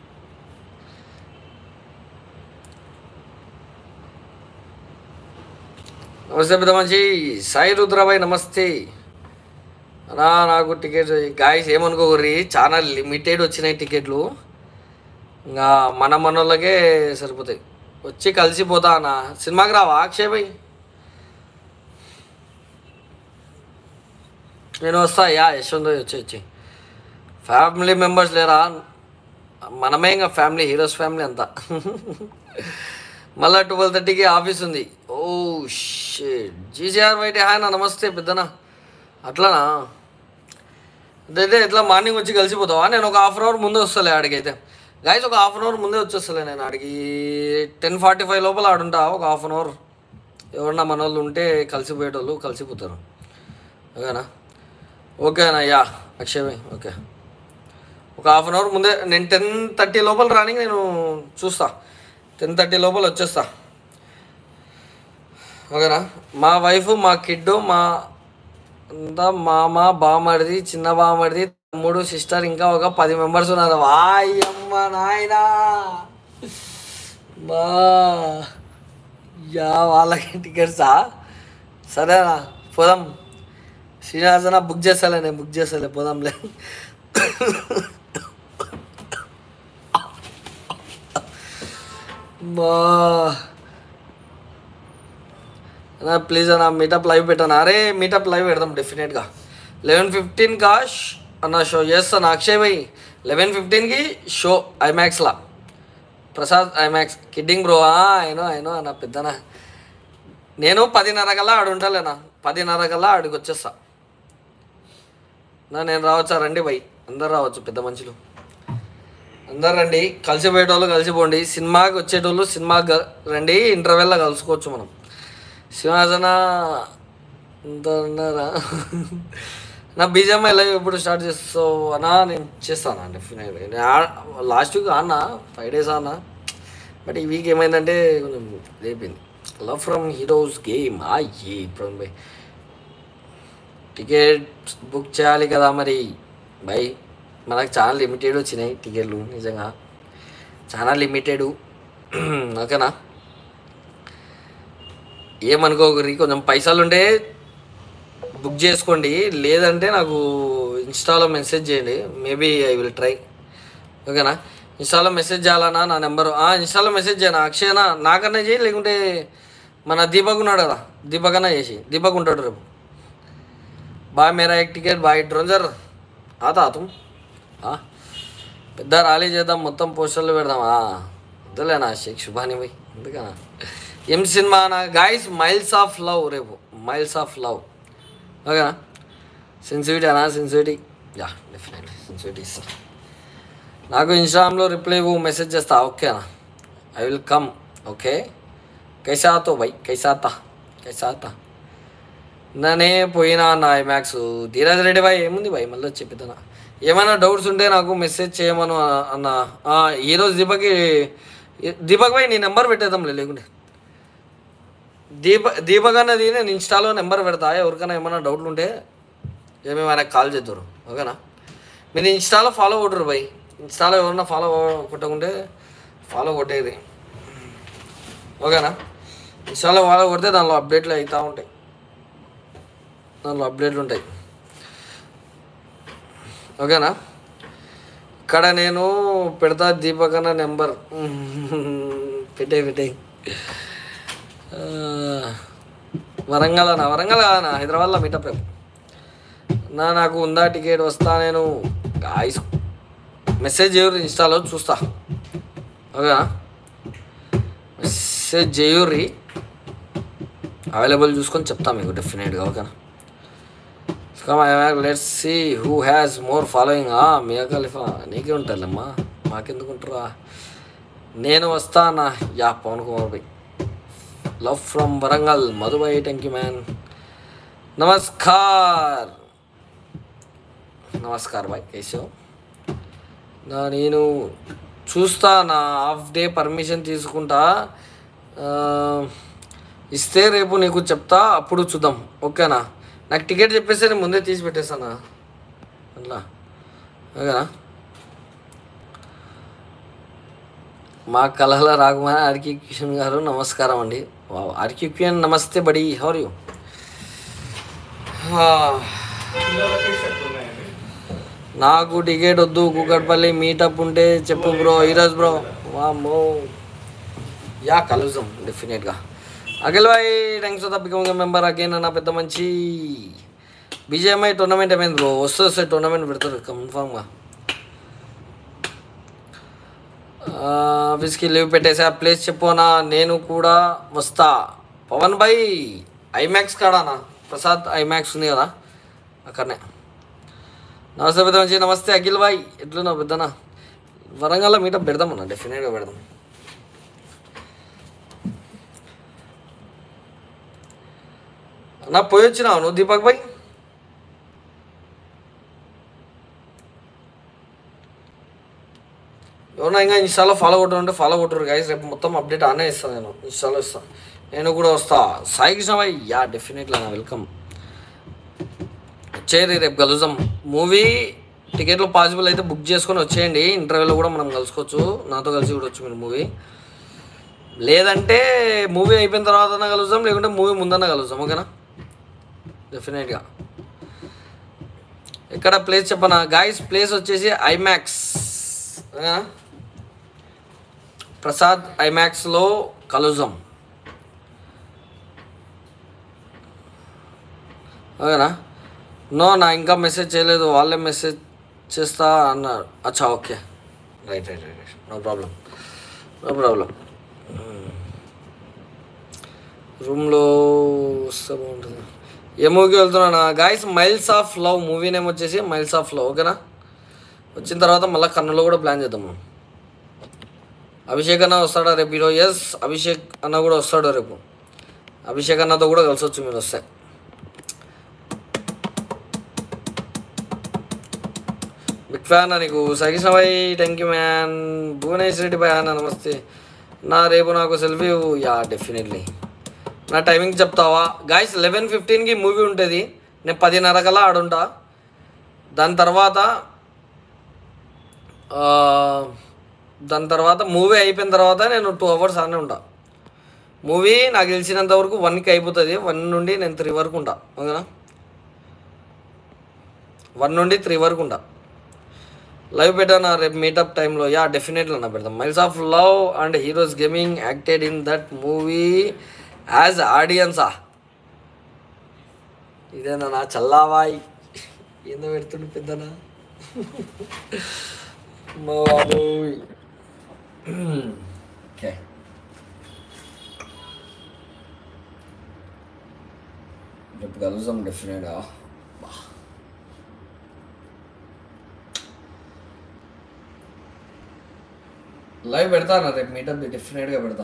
[SPEAKER 1] నమస్తే పెద్ద మంచి సాయి రుద్రాబాయ్ నమస్తే అన్నా నాకు టికెట్ గాయస్ ఏమనుకోకర్రి చాలా లిమిటెడ్ వచ్చినాయి టికెట్లు ఇంకా మన మనోళ్ళకే సరిపోతాయి వచ్చి కలిసిపోతా అన్న సినిమాకి రావా అక్షయ్ భాయ్ నేను వస్తా యా యశ్వంత్ భాయ్ వచ్చి వచ్చి ఫ్యామిలీ మెంబర్స్ లేరా మనమే ఇంకా ఫ్యామిలీ హీరోస్ ఫ్యామిలీ అంతా మళ్ళా ట్వెల్వ్ థర్టీకి ఆఫీస్ ఉంది ఓ షేట్ జీజీఆర్ వైట్ హాయ్ నా నమస్తే పెద్దనా అట్లానా అయితే ఎట్లా మార్నింగ్ వచ్చి కలిసిపోతావా నేను ఒక హాఫ్ అన్ అవర్ ముందే వస్తాలే ఆడికైతే గాయస్ ఒక హాఫ్ అన్ అవర్ ముందే వచ్చేస్తలే నేను ఆడికి టెన్ ఫార్టీ ఫైవ్ లోపల ఆడుంటా ఒక హాఫ్ అన్ అవర్ ఎవరన్నా మన వాళ్ళు ఉంటే కలిసిపోయేటోళ్ళు కలిసిపోతారు ఓకేనా ఓకేనా యా అక్షయ్ భాయ్ ఓకే ఒక హాఫ్ అన్ అవర్ ముందే నేను టెన్ థర్టీ లోపల రానికి నేను చూస్తా టెన్ థర్టీ లోపల వచ్చేస్తా ఓకేనా మా వైఫ్ మా కిడ్ మా అంతా మామ బామడిది చిన్న బామడిది తమ్ముడు సిస్టర్ ఇంకా ఒక పది మెంబర్స్ ఉన్నారు వాయమ్మ నాయనా మా యా వాళ్ళకి టికెట్సా సరేనా పోదాం శ్రీనివాసన బుక్ చేస్తాలే నేను బుక్ చేస్తాలే పోదాంలే మా అన్నా ప్లీజ్ అన్న మీటప్ లైవ్ పెట్టాను అరే మీటప్ లైవ్ పెడదాం డెఫినెట్గా లెవెన్ ఫిఫ్టీన్ కా అన్న షో చేస్తాను అక్షయ్ భాయ్ లెవెన్ ఫిఫ్టీన్కి షో ఐమాక్స్లా ప్రసాద్ ఐమాక్స్ కిడ్డింగ్ బ్రో అయినో అయినో అన్న పెద్దనా నేను పదిన్నర కల్లా ఆడు ఉంటాలేనా పదిన్నర కల్లా ఆడికి వచ్చేస్తా నా నేను రావచ్చా రండి బై అందరు రావచ్చు పెద్ద మనుషులు అందరు రండి కలిసిపోయేటోళ్ళు కలిసిపోండి సినిమాకి వచ్చేటోళ్ళు సినిమాకి గ- రండి ఇంటర్వెల్లో కలుసుకోవచ్చు మనం సింహాసన ఎంత ఉన్నారా నా బీజేఎంఐ లైవ్ ఎప్పుడు స్టార్ట్ చేస్తావు అన్నా నేను చేస్తాను అండి డెఫినెట్గా లాస్ట్ వీక్ అన్న ఫైవ్ డేస్ అన్న బట్ ఈ వీక్ ఏమైందంటే కొంచెం రేపింది లవ్ ఫ్రమ్ హీరోస్ గేమ్ ఆ ఏ ప్రవీణ్ భాయ్ టికెట్ బుక్ చేయాలి కదా మరి బై మనకు చాలా లిమిటెడ్ వచ్చినాయి టికెట్లు నిజంగా చాలా లిమిటెడ్ ఓకేనా ఏమనుకోకరి కొంచెం పైసలు ఉంటే బుక్ చేసుకోండి లేదంటే నాకు ఇన్స్టాలో మెసేజ్ చేయండి మేబీ ఐ విల్ ట్రై ఓకేనా ఇన్స్టాలో మెసేజ్ చేయాలన్నా నా నెంబరు ఇన్స్టాలో మెసేజ్ చేయనా అక్షయనా నాకన్నా చేయి లేకుంటే మన దీపక్ ఉన్నాడు కదా దీపక్ అన్నా చేసి దీపక్ ఉంటాడు రేపు బాయ్ మేరా ఎక్ టికెట్ బాయ్ డ్రోంజర్ ఆతా తుమ్ ఆ? పెద్ద ర్యాలీ చేద్దాం మొత్తం పోస్టర్లు పెడదామా వద్దులేనా షేక్ శుభాని పోయి ఎందుకనా ఏం సినిమా నా గాయస్ మైల్స్ ఆఫ్ లవ్ రేపు మైల్స్ ఆఫ్ లవ్ ఓకేనా సిన్సివిటీ అనా సిన్సివిటీ యా డెఫినెట్లీ సిన్సివిటీ ఇస్తా నాకు ఇన్స్టాగ్రామ్లో రిప్లై ఇవ్వు మెసేజ్ చేస్తా ఓకేనా ఐ విల్ కమ్ ఓకే కైసా ఆతో బై కైసా ఆతా కైసా ఆతా ననే పోయినా అన్న ఐమాక్స్ ధీరజ్ రెడ్డి బాయ్ ఏముంది బాయ్ మళ్ళీ చెప్పిద్దనా ఏమైనా డౌట్స్ ఉంటే నాకు మెసేజ్ చేయమను అ- అన్న ఆ, ఈరోజు దీపక్కి దీపక్ బాయ్ నీ నెంబర్ పెట్టేద్దాంలే లేకుంటే దీప దీపక్ అన్నది నేను ఇన్స్టాలో నెంబర్ పెడతా ఎవరికైనా ఏమైనా డౌట్లు ఉంటే ఏమేమి ఆయనకు కాల్ చేద్దరు ఓకేనా మీరు ఇన్స్టాలో ఫాలో కొట్టరు బాయ్ ఇన్స్టాలో ఎవరన్నా ఫాలో కొట్టకుంటే ఫాలో కొట్టేది ఓకేనా ఇన్స్టాలో ఫాలో కొడితే దానిలో అప్డేట్లు అవుతూ ఉంటాయి దానిలో అప్డేట్లు ఉంటాయి ఓకేనా ఇక్కడ నేను పెడతా దీపక్ అన్న నెంబర్ పెట్టే పెట్టే ఆ, వరంగల్ అన్న వరంగల్ కాదన్న హైదరాబాద్లో మీటప్ రేపు నా నాకు ఉందా టికెట్ వస్తా నేను గాయస్ మెసేజ్ చేయరు ఇన్స్టాలో చూస్తా ఓకేనా మెసేజ్ చేయుర్రి అవైలబుల్ చూసుకొని చెప్తా మీకు డెఫినెట్గా ఓకేనా let's see who has more following Mia Khalifa నీకే ఉంటుందమ్మా మాకెందుకు ఉంటారా నేను వస్తా అన్న yeah Pavan Kumar bhai love from Warangal Madhubhai thank you man నమస్కార్ నమస్కార్ బాయ్ కేశవ్ నా నేను చూస్తా నా హాఫ్ డే పర్మిషన్ తీసుకుంటా ఆ, ఇస్తే రేపు నీకు చెప్తా అప్పుడు చూద్దాం ఓకేనా నాకు టికెట్ చెప్పేస్తే నేను ముందే తీసి పెట్టేస్తానా అట్లా ఓకేనా మా కళల రాకుమారి ఆర్కి కిషన్ గారు నమస్కారం అండి వావ్ ఆర్కి కిషన్ నమస్తే బడి హౌర్ యూ
[SPEAKER 2] పిల్లలకి షర్ట్ ఉన్నాయండి
[SPEAKER 1] నాకు టికెట్ వద్దు కూకట్పల్లి మీటప్ ఉంటే చెప్పు బ్రో ఈరోజు బ్రో వామ్మో యా కలుద్దాం డెఫినెట్గా Akhil bhai thanks for the becoming member again అన్న పెద్ద మంచి బీజేఎంఐ టోర్నమెంట్ ఏమైంది బ్రో వస్తే వస్తే టోర్నమెంట్ పెడతారు కన్ఫామ్గా ఆఫీస్కి లీవ్ పెట్టేసి ఆ ప్లేస్ చెప్పోనా నేను కూడా వస్తా పవన్ భాయ్ ఐమాక్స్ కాడానా ప్రసాద్ ఐమాక్స్ ఉంది కదా అక్కడనే నమస్తే పెద్ద మంచి నమస్తే అఖిల్ భాయ్ ఎట్లున్నావు పెద్దనా వరంగల్లో మీటప్ పెడదామన్నా డెఫినెట్గా పెడదాం నా పోయి వచ్చినావు నువ్వు దీపక్ భాయ్ ఎవరన్నా ఇంకా ఇన్స్టాలో ఫాలో కొట్టుంటే ఫాలో కొట్టరు గైస్ రేపు మొత్తం అప్డేట్ ఆనే ఇస్తాను నేను ఇన్స్టాలో ఇస్తాను నేను కూడా వస్తా సాయి కృష్ణ భాయ్ యా డెఫినెట్లీ నా వెల్కమ్ వచ్చేయండి రేపు కలుద్దాం మూవీ టికెట్లు పాసిబుల్ అయితే బుక్ చేసుకొని వచ్చేయండి ఇంటర్వ్యూలో కూడా మనం కలుసుకోవచ్చు నాతో కలిసి చూడొచ్చు మీరు మూవీ లేదంటే మూవీ అయిపోయిన తర్వాత కలుద్దాం లేకుంటే మూవీ ముందన్న కలుద్దాం ఓకేనా డెఫినెట్గా ఎక్కడ ప్లేస్ చెప్పనా గాయస్ ప్లేస్ వచ్చేసి ఐమాక్స్ ఓకేనా ప్రసాద్ ఐమాక్స్లో కలుద్దాం ఓకేనా నో నా ఇంకా మెసేజ్ చేయలేదు వాళ్ళే మెసేజ్ చేస్తా అన్నారు అచ్చా okay right right right no problem no problem రూమ్లో వస్తే బాగుంటుంది ఏ మూవీకి వెళ్తున్నా guys miles of love movie name వచ్చేసి మైల్స్ ఆఫ్ లవ్ ఓకేనా వచ్చిన తర్వాత మళ్ళీ కన్నులో కూడా ప్లాన్ చేద్దాం మనం అభిషేక్ అన్న వస్తాడా రేపు ఈరోజు ఎస్ అభిషేక్ అన్న కూడా వస్తాడు రేపు అభిషేక్ అన్నతో కూడా కలిసి వచ్చు మీరు వస్తే బిగ్ ఫ్యాన్ నీకు సగిసిన భాయ్ thank you man Bhubaneswar Reddy bhai అన్న నమస్తే నా రేపు నాకు సెల్ఫీ యా డెఫినెట్లీ నా టైమింగ్ చెప్తావా గాయస్ లెవెన్ ఫిఫ్టీన్కి మూవీ ఉంటుంది నేను పదిన్నర కల్లా ఆడుంటా దాని తర్వాత ఆ, దాని తర్వాత మూవీ అయిపోయిన తర్వాత నేను టూ అవర్స్ ఆనే ఉంటా మూవీ నాకు తెలిసినంత వరకు వన్కి అయిపోతుంది వన్ నుండి నేను త్రీ వరకు ఉంటా ఓకేనా వన్ నుండి త్రీ వరకు ఉంటా లైవ్ పెట్టాను రేపు మీటప్ టైంలో యా డెఫినెట్లీ నా పెడతాం miles of love and Heroes gaming acted in that movie as ఆడియన్సా ఇదేనా నా చల్లావాయ్ ఏందో పెడుతుండు పెద్దనా మా బాబోయ్ ఓకే రేపు కలుద్దాం డెఫినెట్గా లైవ్ పెడతాను రేపు మీటప్ డెఫినెట్గా పెడతా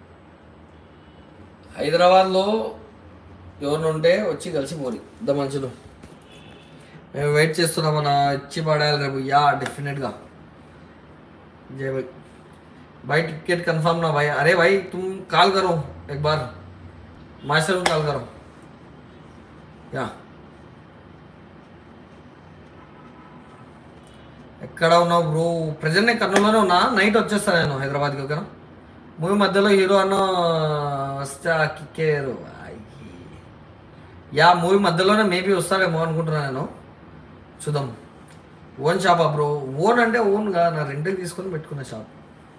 [SPEAKER 1] హైదరాబాద్లో ఎవరిని ఉంటే వచ్చి కలిసి పోరి ఇద్ద మనుషులు మేము వెయిట్ చేస్తున్నామన్నా ఇచ్చి పడేయాలి రేపు యా డెఫినెట్గా जय भाई भाई टिकट कंफर्म ना भाई अरे भाई तुम कॉल करो एक बार मास्टर को कॉल करो या ఎక్కడ ఉన్నావు బ్రో ప్రజెంట్ నేను కర్నూలులోనే ఉన్నా నైట్ వచ్చేస్తాను నేను హైదరాబాద్కి ఓకేనా మూవీ మధ్యలో హీరో అన్న వస్తే ఆ కిక్కేరు యా మూవీ మధ్యలోనే మేబీ వస్తాడేమో అనుకుంటున్నాను నేను చూద్దాం ఓన్ షాపా బ్రో ఓన్ అంటే ఓన్గా నా రెంట్కి తీసుకొని పెట్టుకున్న షాప్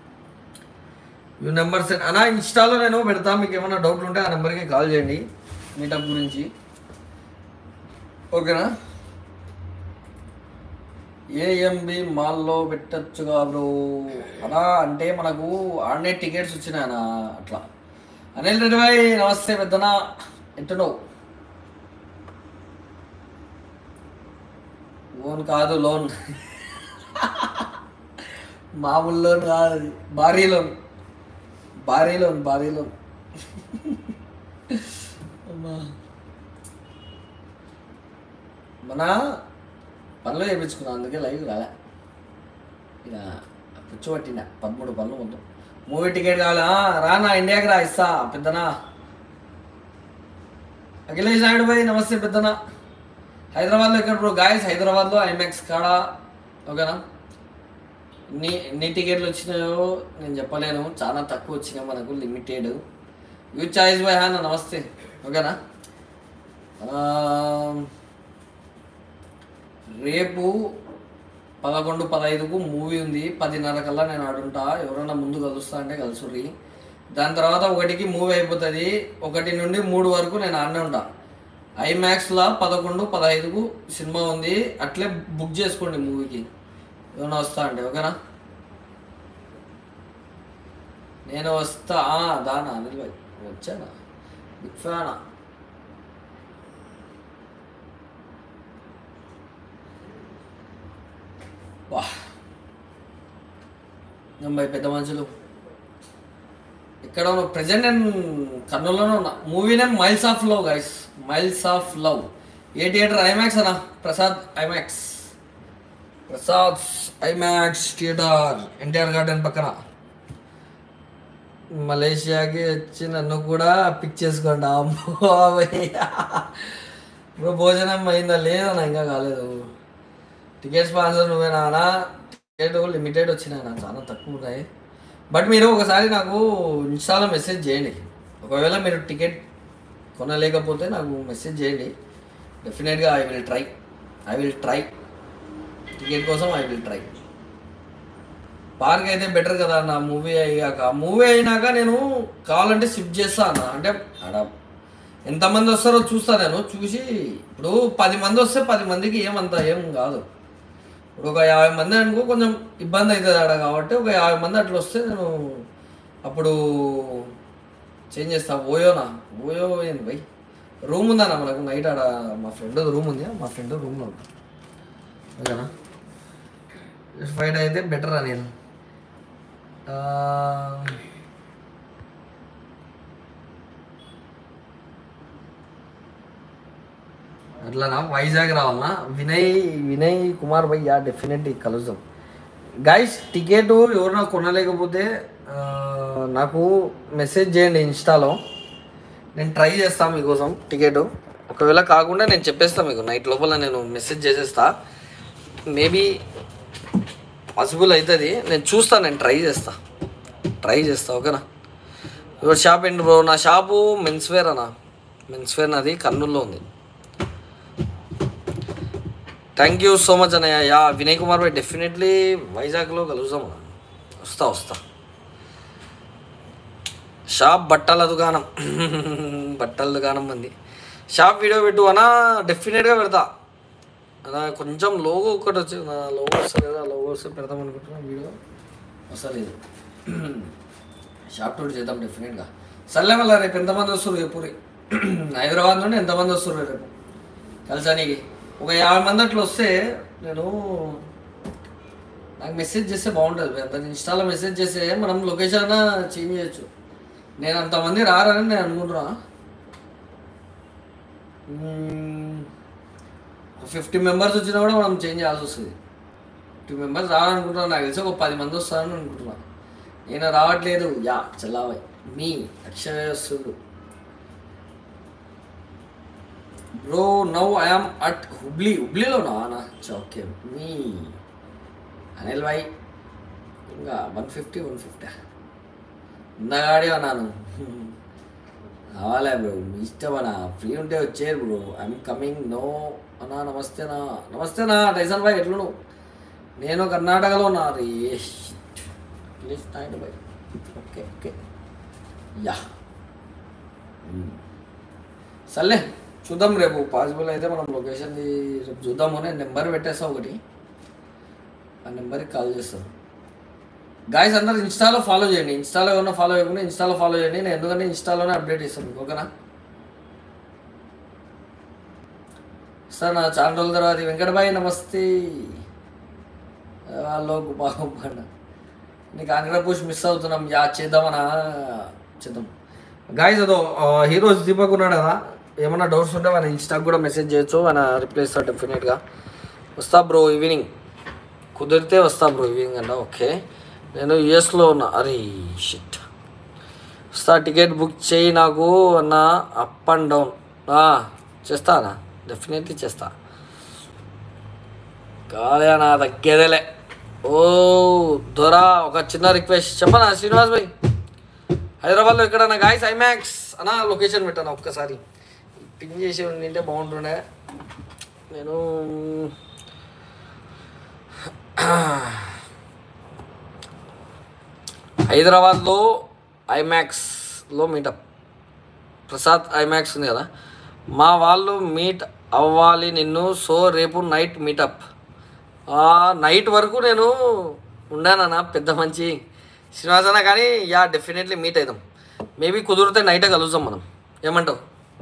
[SPEAKER 1] యూ నెంబర్ సెండ్ అన్నా ఇన్స్టాలో నేను పెడతా మీకు ఏమైనా డౌట్లు ఉంటే ఆ నెంబర్కి కాల్ చేయండి మీటప్ గురించి ఓకేనా ఏఎంబి మాల్లో పెట్టచ్చుగా బ్రో అలా అంటే మనకు ఆడనే టికెట్స్ వచ్చినాయనా అట్లా అనిల్ రెడ్డి భాయ్ నమస్తే పెద్దనా ఎట్టున్నావు లోన్ కాదు లోన్ మామూలు లోన్ కాదు అది. భారీ లోన్ భారీ లోన్ భారీ లోన్ అమ్మా. మన పనులు చేయించుకున్నాం అందుకే లైవ్ రాలే ఇక కూర్చోబట్టిన పదమూడు పనులు మొత్తం మూవీ టికెట్ కావాలా రానా ఇండియాకి రా ఇస్తా పెద్దనా అఖిలేష్ నాయుడు భాయ్ నమస్తే పెద్దనా హైదరాబాద్లో ఎక్కడ బ్రో గాయస్ హైదరాబాద్లో ఐమాక్స్ కాడ ఓకేనా నీ ఎన్ని టికెట్లు వచ్చినాయో నేను చెప్పలేను చాలా తక్కువ వచ్చినాయి మనకు లిమిటెడ్ యూ చాయిస్ బై హానా నమస్తే ఓకేనా ఆ, రేపు పదకొండు పదహైదుకు మూవీ ఉంది పదిన్నర కల్లా నేను ఆడుంటా ఎవరైనా ముందు కలుస్తా అంటే కలుసుర్రి దాని తర్వాత ఒకటికి మూవీ అయిపోతుంది ఒకటి నుండి మూడు వరకు నేను ఆడనే ఉంటా ఐమాక్స్లో పదకొండు పదహైదుకు సినిమా ఉంది అట్లే బుక్ చేసుకోండి మూవీకి ఏమైనా వస్తా అంటే ఓకేనా నేను వస్తా ఆ, దానా అనిల్ భాయ్ వచ్చానా బిగ్ ఫ్యానా వా ముంబై పెద్ద మనుషులు ఇక్కడ ప్రజెంట్ నేను కర్నూలులోనే ఉన్నా movie name miles of love guys miles of love ఏ థియేటర్ ఐమాక్స్ అన్నా Prasad IMAX Prasad IMAX theatre NTR Garden పక్కన మలేషియాకి వచ్చి నన్ను కూడా పిక్ చేసుకోండి అమ్మో భయ్యా. ఇప్పుడు భోజనం అయిందా లేదన్నా ఇంకా కాలేదు టికెట్ స్పాన్సర్ నువ్వేనా అన్నా టికెట్ లిమిటెడ్ వచ్చినాయి నా చాలా తక్కువ ఉన్నాయి బట్ మీరు ఒకసారి నాకు ఇన్స్టాలో మెసేజ్ చేయండి ఒకవేళ మీరు టికెట్ కొనలేకపోతే నాకు మెసేజ్ చేయండి డెఫినెట్గా I will try I will try ticket కోసం ఐ విల్ ట్రై పార్క్ అయితే బెటర్ కదా నా మూవీ అయ్యాక మూవీ అయినాక నేను కావాలంటే షిఫ్ట్ చేస్తా అన్న అంటే ఆడ ఎంతమంది వస్తారో చూస్తా నేను చూసి ఇప్పుడు పది మంది వస్తే పది మందికి ఏమంత ఏం కాదు ఇప్పుడు ఒక యాభై మంది అనుకో కొంచెం ఇబ్బంది అవుతుంది ఆడ కాబట్టి ఒక యాభై మంది అట్లా వస్తే నేను అప్పుడు చేంజ్ చేస్తా ఓయోనా ఓయో ఏంది బై రూమ్ ఉందన్న మనకు నైట్ ఆడ మా ఫ్రెండ్ రూమ్ ఉంది మా ఫ్రెండ్ రూమ్లో ఉంటా ఓకేనా ఫైట్ అయితే బెటర్ అని ఆ, అట్లానా వైజాగ్ రావాలనా వినయ్ వినయ్ కుమార్ భయ్ యా డెఫినెట్లీ కలుద్దాం గైస్ టికెట్ ఎవరైనా కొనలేకపోతే ఆ, నాకు మెసేజ్ చేయండి ఇన్స్టాలో నేను ట్రై చేస్తాను మీకోసం టికెట్ ఒకవేళ కాకుండా నేను చెప్పేస్తాను మీకు నైట్ లోపల నేను మెసేజ్ చేసేస్తా మేబీ పాసిబుల్ అవుతుంది నేను చూస్తాను నేను ట్రై చేస్తా ట్రై చేస్తా ఓకేనా ఇప్పుడు షాప్ ఏంటి బ్రో నా షాపు మెన్స్ వేర్ అన్న మెన్స్ వేర్ నాది కర్నూలులో ఉంది థ్యాంక్ యూ సో మచ్ అన్నయ్య యా వినయ్ కుమార్ భాయ్ డెఫినెట్లీ వైజాగ్లో కలుద్దాం అన్న వస్తా వస్తా షాప్ బట్టల దుకాణం బట్టల దుకాణం మంది షాప్ వీడియో పెట్టు అన్నా డెఫినెట్గా పెడతా అలా కొంచెం లోగో ఒకటి వచ్చి నా లోగో వస్తుంది కదా లోగో వస్తే పెడదాం అనుకుంటున్నా వీడియో వస్తలేదు షాప్ టూర్ చేద్దాం డెఫినెట్గా సర్లే మళ్ళీ రేపు ఎంతమంది వస్తారు ఎప్పుడు హైదరాబాద్ నుండి ఎంతమంది వస్తారు రేపు కలిసానికి ఒక యాభై మంది అట్లా వస్తే నేను నాకు మెసేజ్ చేస్తే బాగుంటుంది అంత ఇన్స్టాలో మెసేజ్ చేస్తే మనం లొకేషన్ చేంజ్ చేయొచ్చు నేను అంతమంది రారని నేను అనుకుంటున్నా ఫిఫ్టీ మెంబర్స్ వచ్చినా కూడా మనం చేంజ్ చేయాల్సి వస్తుంది ఫిఫ్టీ మెంబర్స్ రావాలనుకుంటున్నాను నాకు తెలిసి ఒక పది మంది వస్తారని అనుకుంటున్నా నేను రావట్లేదు యా చల్లాబాయ్ మీ అక్షయ వస్తుడు bro now I am at Hubli హుబ్లీలో నా ఓకే మీ అనిల్ భాయ్ ఇంకా వన్ ఫిఫ్టీ వన్ ఫిఫ్టీ ఇందాగాడే అన్నాను కావాలా బ్రో మీ ఇష్టమనా ఫ్రీ ఉంటే వచ్చేరు బ్రో ఐఎమ్ కమింగ్ నో అన్నా నమస్తేనా నమస్తేనా టైసన్ భాయ్ ఎట్లు నువ్వు నేను కర్ణాటకలో ఉన్నా రే ప్లీజ్ థ్యాంక్ భాయ్ ఓకే ఓకే యా సర్లే చూద్దాం రేపు పాసిబుల్ అయితే మనం లొకేషన్ది రేపు చూద్దాము నేను నెంబర్ పెట్టేస్తా ఒకటి ఆ నెంబర్కి కాల్ చేస్తారు గాయస్ అందరు ఇన్స్టాలో ఫాలో చేయండి ఇన్స్టాలో ఏమన్నా ఫాలో చేయకుండా ఇన్స్టాలో ఫాలో చేయండి నేను ఎందుకంటే ఇన్స్టాలోనే అప్డేట్ ఇస్తాను మీకు ఓకేనా సార్ నా చాలా రోజుల తర్వాత వెంకటబాయి నమస్తే హలో బాగుపడ నీకు ఆంధ్ర పుష్ మిస్ అవుతున్నాం యా చేద్దామనా చేద్దాం గాయస్ అదో హీరోస్ దీపక్ ఉన్నాడు కదా ఏమన్నా డౌట్స్ ఉంటే మన ఇన్స్టాకి కూడా మెసేజ్ చేయొచ్చు ఆయన రిప్లై ఇస్తాడు డెఫినెట్గా వస్తా బ్రో ఈవినింగ్ కుదిరితే వస్తా బ్రో ఈవినింగ్ అన్న ఓకే నేను యూఎస్లో ఉన్నా అరే షిట్ వస్తా టికెట్ బుక్ చేయి నాకు అన్న అప్ అండ్ డౌన్ చేస్తా అన్న డెఫినెట్లీ చేస్తా కాలే నా తగ్గేదేలే ఓ దొరా ఒక చిన్న రిక్వెస్ట్ చెప్పనా శ్రీనివాస్ భాయ్ హైదరాబాద్లో ఎక్కడన్నా గాయస్ ఐమాక్స్ అన్న లొకేషన్ పెట్టాను ఒక్కసారి పిన్ చేసి ఉండింటే బాగుంటుండే నేను హైదరాబాద్లో ఐమాక్స్లో మీటప్ ప్రసాద్ ఐమాక్స్ ఉంది కదా మా వాళ్ళు మీట్ అవ్వాలి నిన్ను సో రేపు నైట్ మీటప్ నైట్ వరకు నేను ఉండానన్న పెద్ద మంచి శ్రీనివాస్ అన్న కానీ యా డెఫినెట్లీ మీట్ అవుదాం మేబీ కుదిరితే నైటే కలుద్దాం మనం ఏమంటావు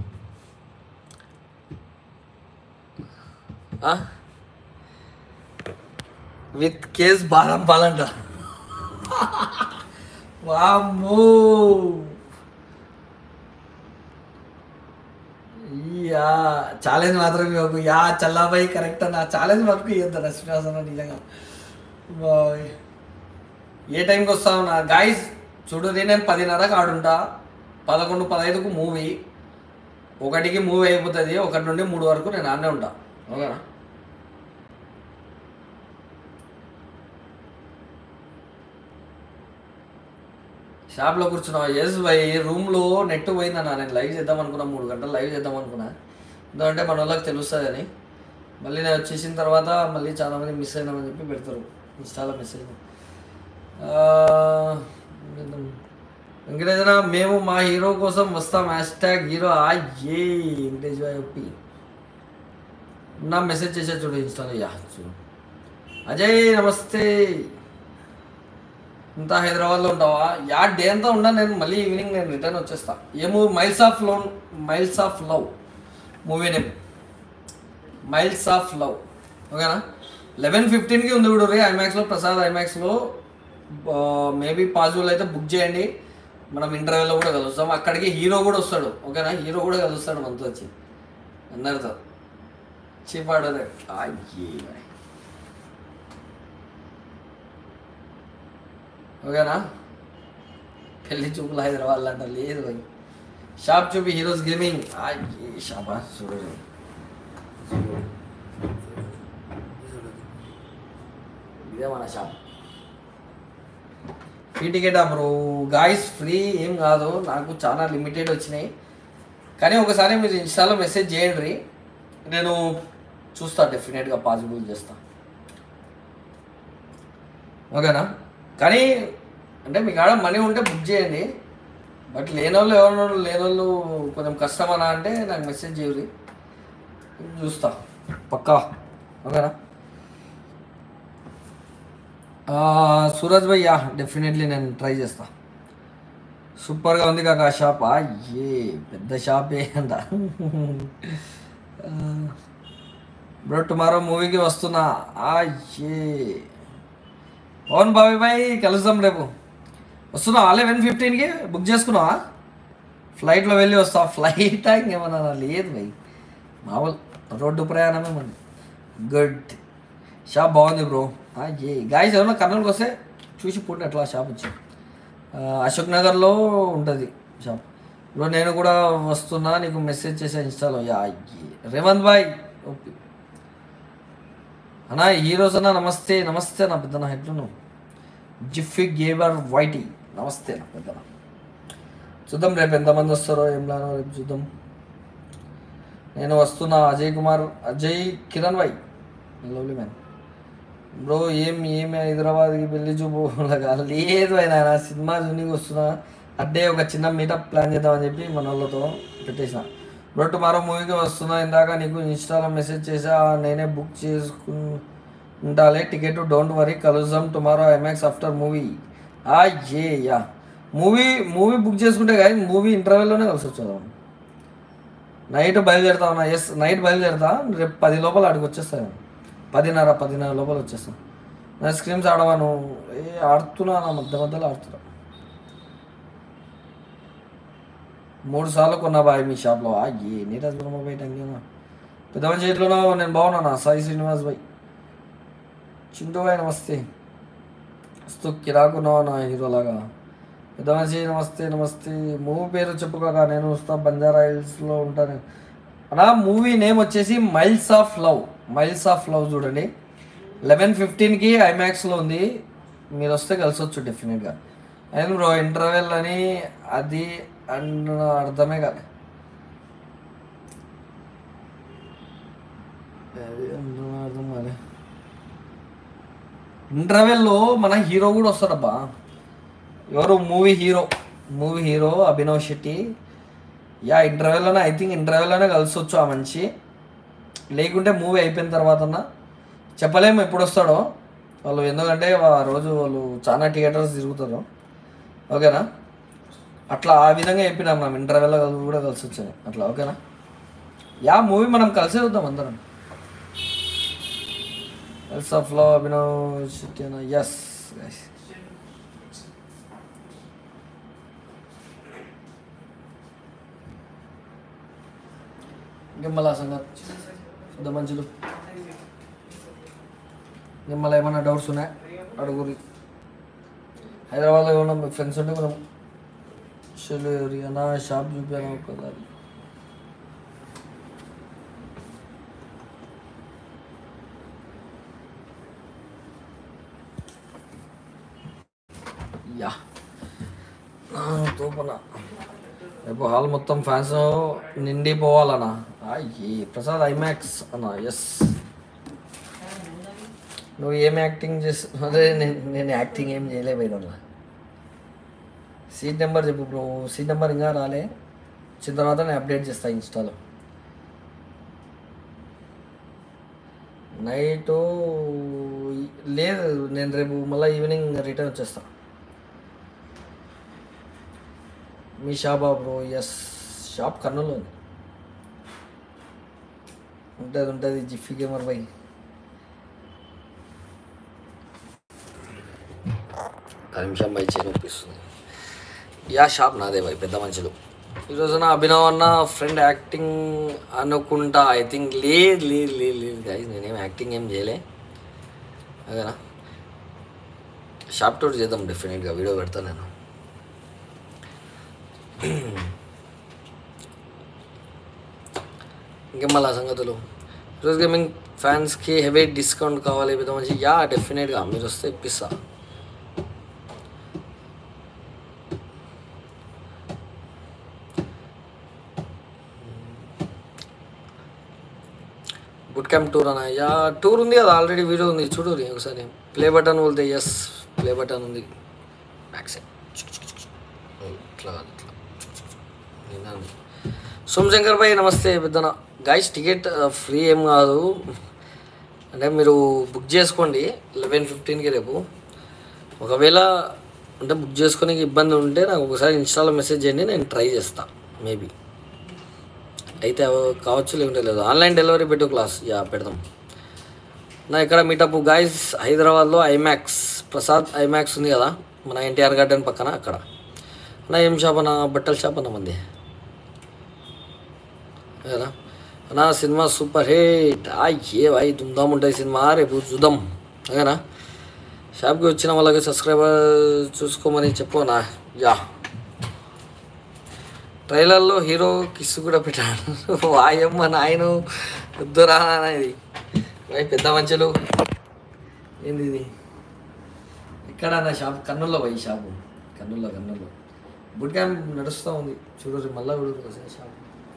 [SPEAKER 1] విత్ కేస్ బాదం పాలంట వామ్మో యా ఛాలెంజ్ మాత్రం ఇవ్వకు యా చల్లాబాయి కరెక్ట్ అన్న ఛాలెంజ్ వరకు ఇవ్వద్దు శ్రీనివాసన్న నిజంగా బాయ్ ఏ టైంకి వస్తావు నా గాయస్ చూడు నేను పదిన్నరకు ఆడుంటా పదకొండు పదహైదుకు మూవీ ఒకటికి మూవీ అయిపోతుంది ఒకటి నుండి మూడు వరకు నేను ఆడనే ఉంటా ఓకేనా షాప్లో కూర్చున్నావా ఎస్ బై రూమ్లో నెట్ పోయిందన్న నేను లైవ్ చేద్దాం అనుకున్నా మూడు గంటలు లైవ్ చేద్దాం అనుకున్నా ఎందుకంటే మన వాళ్ళకి తెలుస్తుందని మళ్ళీ నేను వచ్చేసిన తర్వాత మళ్ళీ చాలామంది మిస్ అయినామని చెప్పి పెడతారు ఇన్స్టాలో మెసేజ్ వెంకటేశ్వర మేము మా హీరో కోసం వస్తాం హ్యాష్ ట్యాగ్ హీరో ఆ ఏ వెంకటేష్ చెప్పి నా మెసేజ్ చేసే చూడు ఇన్స్టాలో యా చూడు అజయ్ నమస్తే ఇంత హైదరాబాద్లో ఉంటావా యా డే అంతా ఉండా నేను మళ్ళీ ఈవినింగ్ నేను రిటర్న్ వచ్చేస్తా ఏ movie miles of love miles of love movie name miles of love ఓకేనా లెవెన్ ఫిఫ్టీన్కి ఉంది ఇప్పుడు రే ఐమాక్స్లో ప్రసాద్ ఐమాక్స్లో మేబీ పాసిబుల్ అయితే బుక్ చేయండి మనం ఇంటర్వ్యూలో కూడా కలుస్తాం అక్కడికి హీరో కూడా వస్తాడు ఓకేనా హీరో కూడా కలుస్తాడు మనతో వచ్చి అందరితో చీపాడు అయ్యే ఓకేనా పెళ్లి చూపులు హైదరాబాద్ అంట లేదు భయ్ షాప్ చూపి హీరోస్ గేమింగ్ అయ్యే షాపా చూడండి ఇదే మన షాప్ ఫ్రీ టికెటా బ్రో గాయస్ ఫ్రీ ఏం కాదు నాకు చాలా లిమిటెడ్ వచ్చినాయి కానీ ఒకసారి మీరు ఇన్స్టాలో మెసేజ్ చేయండి నేను చూస్తా డెఫినెట్గా పాసిబుల్ చేస్తా ఓకేనా కానీ అంటే మీకు ఆడ మనీ ఉంటే బుక్ చేయండి బట్ లేని వాళ్ళు ఎవరు లేని వాళ్ళు కొంచెం కష్టమనా అంటే నాకు మెసేజ్ చేయరు చూస్తా పక్కా ఓకేనా ఆ, సూరజ్ భయ్యా డెఫినెట్లీ నేను ట్రై చేస్తా సూపర్గా ఉంది కాక ఆ షాప్ ఆ, ఏ పెద్ద షాపే అంట బ్రో టుమారో మూవీకి వస్తున్నా ఆ ఏ అవును బాబీ బాయ్ కలుద్దాం రేపు వస్తున్నావా లెవెన్ ఫిఫ్టీన్కి బుక్ చేసుకున్నావా ఫ్లైట్లో వెళ్ళి వస్తావా ఫ్లైట్ ఇంకేమన్నా లేదు భయ్ మామూలు రోడ్డు ప్రయాణమే మంది గుడ్ షాప్ బాగుంది బ్రో ఏ గాయస్ ఏమన్నా కర్నూలుకి వస్తే చూసి పుట్టిన అట్లా షాప్ వచ్చి ఆ, అశోక్ నగర్లో ఉంటుంది షాప్ బ్రో నేను కూడా వస్తున్నా నీకు మెసేజ్ చేసా ఇన్స్టాలో యా ఏ. రేవంత్ బాయ్ ఓకే అన్నా హీరోస్ అన్న నమస్తే నమస్తే నా పెద్దన ఎట్లును జిఫ్ఫీ గేబర్ వైటీ నమస్తే నా పెద్దన చూద్దాం రేపు ఎంతమంది వస్తారో ఏం లానో రేపు చూద్దాం నేను వస్తున్నా Ajay Kumar Ajay Kiran bhai lovely man bro ఏం ఏమి హైదరాబాద్కి వెళ్ళి చూపు లేదు ఆయన సినిమా జూనికి వస్తున్నా అడ్డే ఒక చిన్న మీటప్ ప్లాన్ చేద్దామని చెప్పి మన వాళ్ళతో పెట్టేసిన బ్రో టుమారో మూవీకి వస్తున్నా ఇందాక నీకు ఇన్స్టాలో మెసేజ్ చేసా నేనే బుక్ చేసుకు ఉండాలి టికెట్ డోంట్ వరీ కలుద్దాం టుమారో ఐమాక్స్ ఆఫ్టర్ మూవీ ఆ ఏ యా మూవీ మూవీ బుక్ చేసుకుంటే కానీ మూవీ ఇంటర్వెల్లోనే కలిసి వచ్చేదాం నైట్ బయలుదేరుతా ఉన్నా ఎస్ నైట్ బయలుదేరుతా రేపు పది లోపల అడిగి వచ్చేస్తాను పదిన్నర పదిన్నర లోపల వచ్చేస్తాను నా స్క్రీమ్స్ ఆడవాను ఏ ఆడుతున్నా నా మధ్య మధ్యలో ఆడుతున్నా మూడు సార్లు కొన్నా బాయ్ మీ షాప్లో ఆ ఏ నీరజ్ బ్రహ్మ బయట అంగేనా పెద్ద మంచి చేతిలోనో నేను బాగున్నానా సాయి శ్రీనివాస్ బాయ్ చింటూ బాయ్ నమస్తే వస్తూ కిరాకున్నావా నా హీరోలాగా పెద్ద మనిషి నమస్తే నమస్తే మూవీ పేరు చెప్పుకోక నేను వస్తా బంజారా హిల్స్లో ఉంటాను అలా మూవీ నేమ్ వచ్చేసి miles of love miles of love చూడండి లెవెన్ ఫిఫ్టీన్కి ఐమాక్స్లో ఉంది మీరు వస్తే కలిసి వచ్చు డెఫినెట్గా అండ్ బ్రో ఇంటర్వెల్ అని అది అండ్ అర్థమే కాదు అది అర్థం అర్థం కాలే ఇంటర్వెల్లో మన హీరో కూడా వస్తాడబ్బా ఎవరు movie hero movie hero Abhinav Shetty yeah ఇంటర్వెల్లోనే ఐ థింక్ ఇంటర్వెల్లోనే కలిసొచ్చు ఆ మనిషి లేకుంటే మూవీ అయిపోయిన తర్వాత చెప్పలేము ఎప్పుడు వస్తాడో వాళ్ళు ఎందుకంటే ఆ రోజు వాళ్ళు చాలా థియేటర్స్ తిరుగుతారు ఓకేనా అట్లా ఆ విధంగా చెప్పినాం మనం ఇంటర్వెల్లో కూడా కలిసి వచ్చాను అట్లా ఓకేనా యా మూవీ మనం కలిసే చూద్దాం అందరం ఎల్స్ ఆఫ్ లవ్ అభినవ్ శెట్టి అన్న ఎస్ నిమ్మల సంగతి పెద్ద మంచులు నిమ్మల ఏమన్నా డౌట్స్ ఉన్నాయా అడుగురి హైదరాబాద్లో ఏమన్నా మీ ఫ్రెండ్స్ ఉంటే మనం చెల్లూరి అన్న షాప్ చూపాను ఒకసారి యా తూపన రేపు హాల్ మొత్తం ఫ్యాన్స్ నిండిపోవాలన్నా అయ్యి ప్రసాద్ ఐమాక్స్ అన్న ఎస్ నువ్వు ఏం యాక్టింగ్ చేస్తు అదే నేను నేను యాక్టింగ్ ఏం చేయలేకపోయినా సీట్ నెంబర్ చెప్పు బ్రో సీట్ నెంబర్ ఇంకా రాలే వచ్చిన తర్వాత నేను అప్డేట్ చేస్తాను ఇన్స్టాలో నైట్ లేదు నేను రేపు మళ్ళీ ఈవినింగ్ రిటర్న్ వచ్చేస్తా మీ షాపా బ్రో ఎస్ షాప్ కర్నూలు ఉంది ఉంటుంది ఉంటుంది జిఫీ గేమర్ బై ఒక నిమిషం బై చేయి నొప్పిస్తుంది యా షాప్ నాదే బై పెద్ద మనుషులు ఈరోజు నా అభినవ్ అన్న ఫ్రెండ్ యాక్టింగ్ అనుకుంటా ఐ థింక్ లేదు లేదు లేదు లేదు గైజ్ నేనేం యాక్టింగ్ ఏం చేయలే అదేనా షాప్ టూర్ చేద్దాం డెఫినెట్గా వీడియో పెడతాను నేను ఇంకేం మళ్ళా సంగతులు ఈరోజు గేమింగ్ ఫ్యాన్స్కి హెవీ డిస్కౌంట్ కావాలి పెద్ద మంచి యా డెఫినెట్గా మీరు వస్తే ఇప్పిస్తా బుట్ క్యాంప్ టూర్ అన్న యా టూర్ ఉంది కదా ఆల్రెడీ వీడియో ఉంది చూడు ఒకసారి ప్లే బటన్ వెళ్తే ఎస్ ప్లే బటన్ ఉంది బ్యాక్ సైడ్ ఇట్లా కాదు, ఇట్లా నిన్న సోమశంకర్ భాయ్ నమస్తే పెద్దన గైస్ టికెట్ ఫ్రీ ఏం కాదు అంటే మీరు బుక్ చేసుకోండి లెవెన్ ఫిఫ్టీన్కి రేపు ఒకవేళ అంటే బుక్ చేసుకునే ఇబ్బంది ఉంటే నాకు ఒకసారి ఇన్స్టాలో మెసేజ్ చేయండి నేను ట్రై చేస్తాను మేబీ అయితే అవ- కావచ్చు లేకుంటే లేదు ఆన్లైన్ డెలివరీ పెట్టు క్లాస్ యా పెడదాం నా ఇక్కడ మీటప్ గాయస్ హైదరాబాద్లో ఐమాక్స్ ప్రసాద్ ఐమాక్స్ ఉంది కదా మన ఎన్టీఆర్ గార్డెన్ పక్కన అక్కడ నా ఏం షాప్ అన్న బట్టల షాప్ అన్న మంది కదా నా సినిమా సూపర్ హిట్ ఆ ఏ భాయ్ దుమ్దాం ఉంటుంది సినిమా రేపు చూద్దాం అదేనా షాప్కి వచ్చిన వాళ్ళకి సబ్స్క్రైబర్ చూసుకోమని చెప్పు నా యా ట్రైలర్లో హీరో కిస్ కూడా పెట్టాడు వాయమ్మ నాయన వద్దురా ఇది భాయ్ పెద్ద మంచులు ఏంది ఇది ఇక్కడ నా షాప్ కన్నుల్లో పోయి షాపు కన్నుల్లో కన్నుల్లో బుట్ క్యాంప్ నడుస్తూ ఉంది చూడరు మళ్ళీ చూడరు షాప్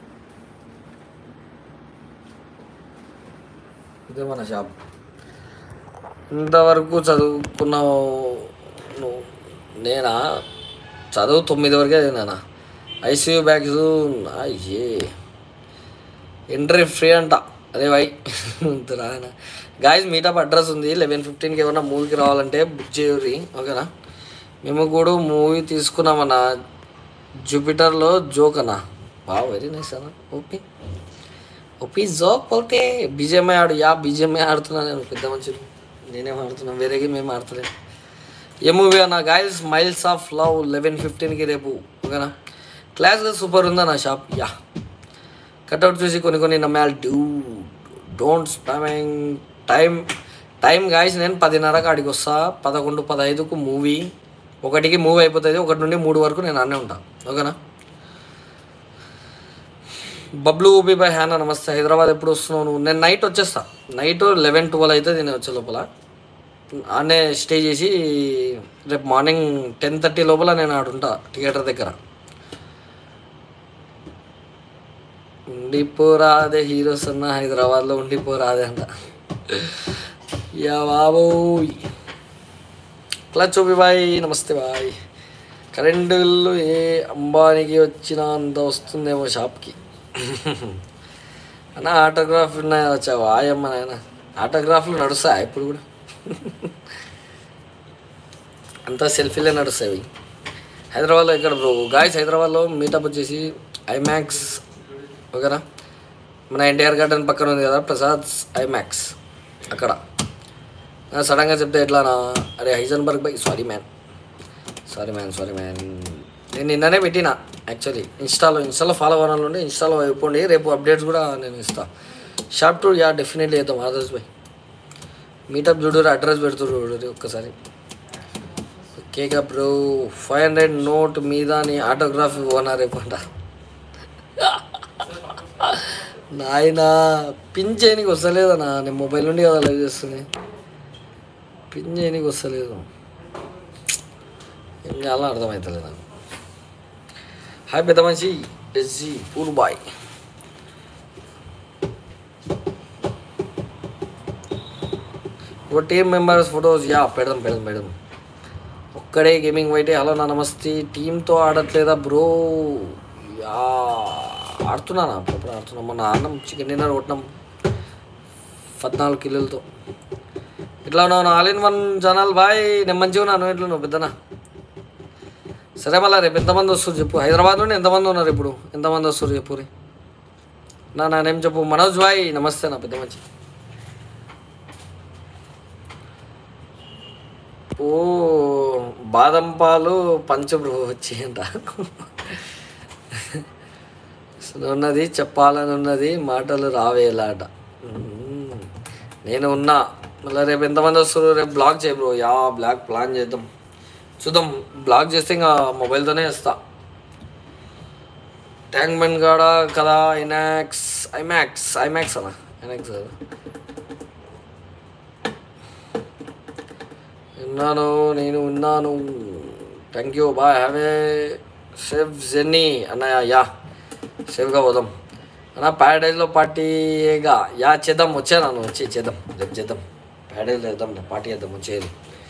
[SPEAKER 1] ఇదే మన షాప్ ఇంతవరకు చదువుకున్నావు నువ్వు నేనా చదువు తొమ్మిది వరకే నేనా ఐసీయూ బ్యాగ్స్ అయ్యే ఎంట్రీ ఫ్రీ అంట అదే వై రాయన గాయస్ మీటప్ అడ్రస్ ఉంది లెవెన్ ఫిఫ్టీన్కి ఏమన్నా మూవీకి రావాలంటే బుక్ చేయరి ఓకేనా మేము కూడా మూవీ తీసుకున్నామన్నా జూపిటర్లో జోక్ అన్నా బాగా వెరీ నైస్ అన్న ఓపీ ఓపీ జోక్ పోతే బీజేఎంఐ ఆడు యా బీజేఎంఐ ఆడుతున్నా నేను పెద్ద మంచి నేనేం ఆడుతున్నా వేరే గేమ్ ఏం ఆడతలేదు ఏ మూవీ అన్న guys miles of Love eleven ఫిఫ్టీన్కి రేపు ఓకేనా క్లాస్గా సూపర్ ఉందా నా షాప్ యా కట్అవుట్ చూసి కొన్ని కొన్ని నమ్మాలి do don't spamming time time guys నేను పదిన్నరకు ఆడికి వస్తా పదకొండు పదహైదుకు మూవీ ఒకటికి మూవీ అయిపోతుంది ఒకటి నుండి మూడు వరకు నేను అన్నీ ఉంటాను ఓకేనా బబ్లు ఊబీ బై హ్యానా నమస్తే హైదరాబాద్ ఎప్పుడు వస్తున్నావు నువ్వు నేను నైట్ వచ్చేస్తా నైట్ లెవెన్ ట్వెల్వ్ అయితే నేను వచ్చే లోపల ఆనే స్టే చేసి రేపు మార్నింగ్ టెన్ థర్టీ లోపల నేను ఆడుంటా థియేటర్ దగ్గర ఉండిపోరాదే హీరోస్ అన్న హైదరాబాద్లో ఉండిపోరాదే అంట యా బాబోయ్ క్లచ్ ఓపి బాయ్ నమస్తే బాయ్ కరెంటు బిల్లు ఏ అంబానికి వచ్చినా అంత వస్తుందేమో షాప్కి అన్న ఆటోగ్రాఫ్ ఉన్నాయి వచ్చావు ఆయమ్మ నాయన ఆటోగ్రాఫ్లు నడుస్తాయి ఇప్పుడు కూడా అంతా సెల్ఫీలే నడుస్తాయి అవి. హైదరాబాద్లో ఇక్కడ బ్రో గాయస్ హైదరాబాద్లో మీటప్ వచ్చేసి ఐమాక్స్ ఓకేనా మన ఎన్టీఆర్ గార్డెన్ పక్కన ఉంది కదా ప్రసాద్ ఐమాక్స్ అక్కడ ఆ, సడన్గా చెప్తే ఎట్లానా అరే Heisenberg bye sorry man sorry man sorry man నేను నిన్ననే పెట్టిన యాక్చువల్లీ ఇన్స్టాలో ఇన్స్టాలో ఫాలో అవ్వడం ఉంటే ఇన్స్టాలో అయిపోండి రేపు అప్డేట్స్ కూడా నేను ఇస్తా షాప్ టు యా డెఫినెట్లీ చేద్దాం ఆదర్స్ బై మీటప్ చూడరు అడ్రస్ పెడుతురు చూడరు ఒక్కసారి cake bro five hundred note మీద నీ ఆటోగ్రాఫ్ ఇవ్వనా రేపు అంట నాయనా పిన్ చేయనికి వస్తలేదన్నా నేను మొబైల్ నుండి కదా లైవ్ చేస్తుంది పిన్ చేయనికి వస్తలేదు ఏం చేయాలో అర్థమవుతలేదు నాకు హాయ్ పెద్ద మనిషి ఎస్జీ పూర్ బాయ్ ఒక టీమ్ మెంబర్స్ ఫొటోస్ యా పెడదాం పెడదాం పెడదాం ఒక్కడే గేమింగ్ వైటే హలో నా నమస్తే టీంతో ఆడట్లేదా బ్రో యా ఆడుతున్నానా అప్పుడప్పుడు ఆడుతున్నాం మొన్న ఆడినాం చికెన్ డిన్నర్ కొట్టినాం పద్నాలుగు కిలోలతో ఇట్లా ఉన్నావు ఆల్ ఇన్ వన్ ఛానల్ బాయ్ నేను మంచిగా ఉన్నాను ఎట్లా నువ్వు పెద్దనా సరే మళ్ళీ రేపు ఎంతమంది వస్తారు చెప్పు హైదరాబాద్ నుండి ఎంతమంది ఉన్నారు ఇప్పుడు ఎంతమంది వస్తారు చెప్పు రే నా నానేం చెప్పు మనోజ్ బాయ్ నమస్తే నా పెద్ద మంచి ఓ బాదం పాలు పంచబ్రో వచ్చి అంట అసలు ఉన్నది చెప్పాలని ఉన్నది మాటలు రావేలాట మ్మ్. నేను ఉన్నా మళ్ళీ రేపు ఎంతమంది వస్తారు రేపు బ్లాక్ చేయ బ్రో యా బ్లాక్ ప్లాన్ చేద్దాం చూద్దాం బ్లాక్ చేస్తే ఇంకా మొబైల్తోనే ఇస్తా ట్యాంక్ బండ్ కాడ కదా ఐనాక్స్ ఐమాక్స్ ఐమాక్స్ అన్న ఐనాక్స్ కదా ఉన్నాను నేను ఉన్నాను థ్యాంక్ యూ బాయ్ హ్యావ్ ఏ సేఫ్ జర్నీ అన్నయ్య యా సేఫ్గా పోదాం అన్న ప్యారడైజ్లో పార్టీగా యా చేద్దాం వచ్చాను నన్ను వచ్చి చేద్దాం రేపు చేద్దాం ప్యారడైజ్ చేద్దాం పార్టీ చేద్దాం వచ్చేది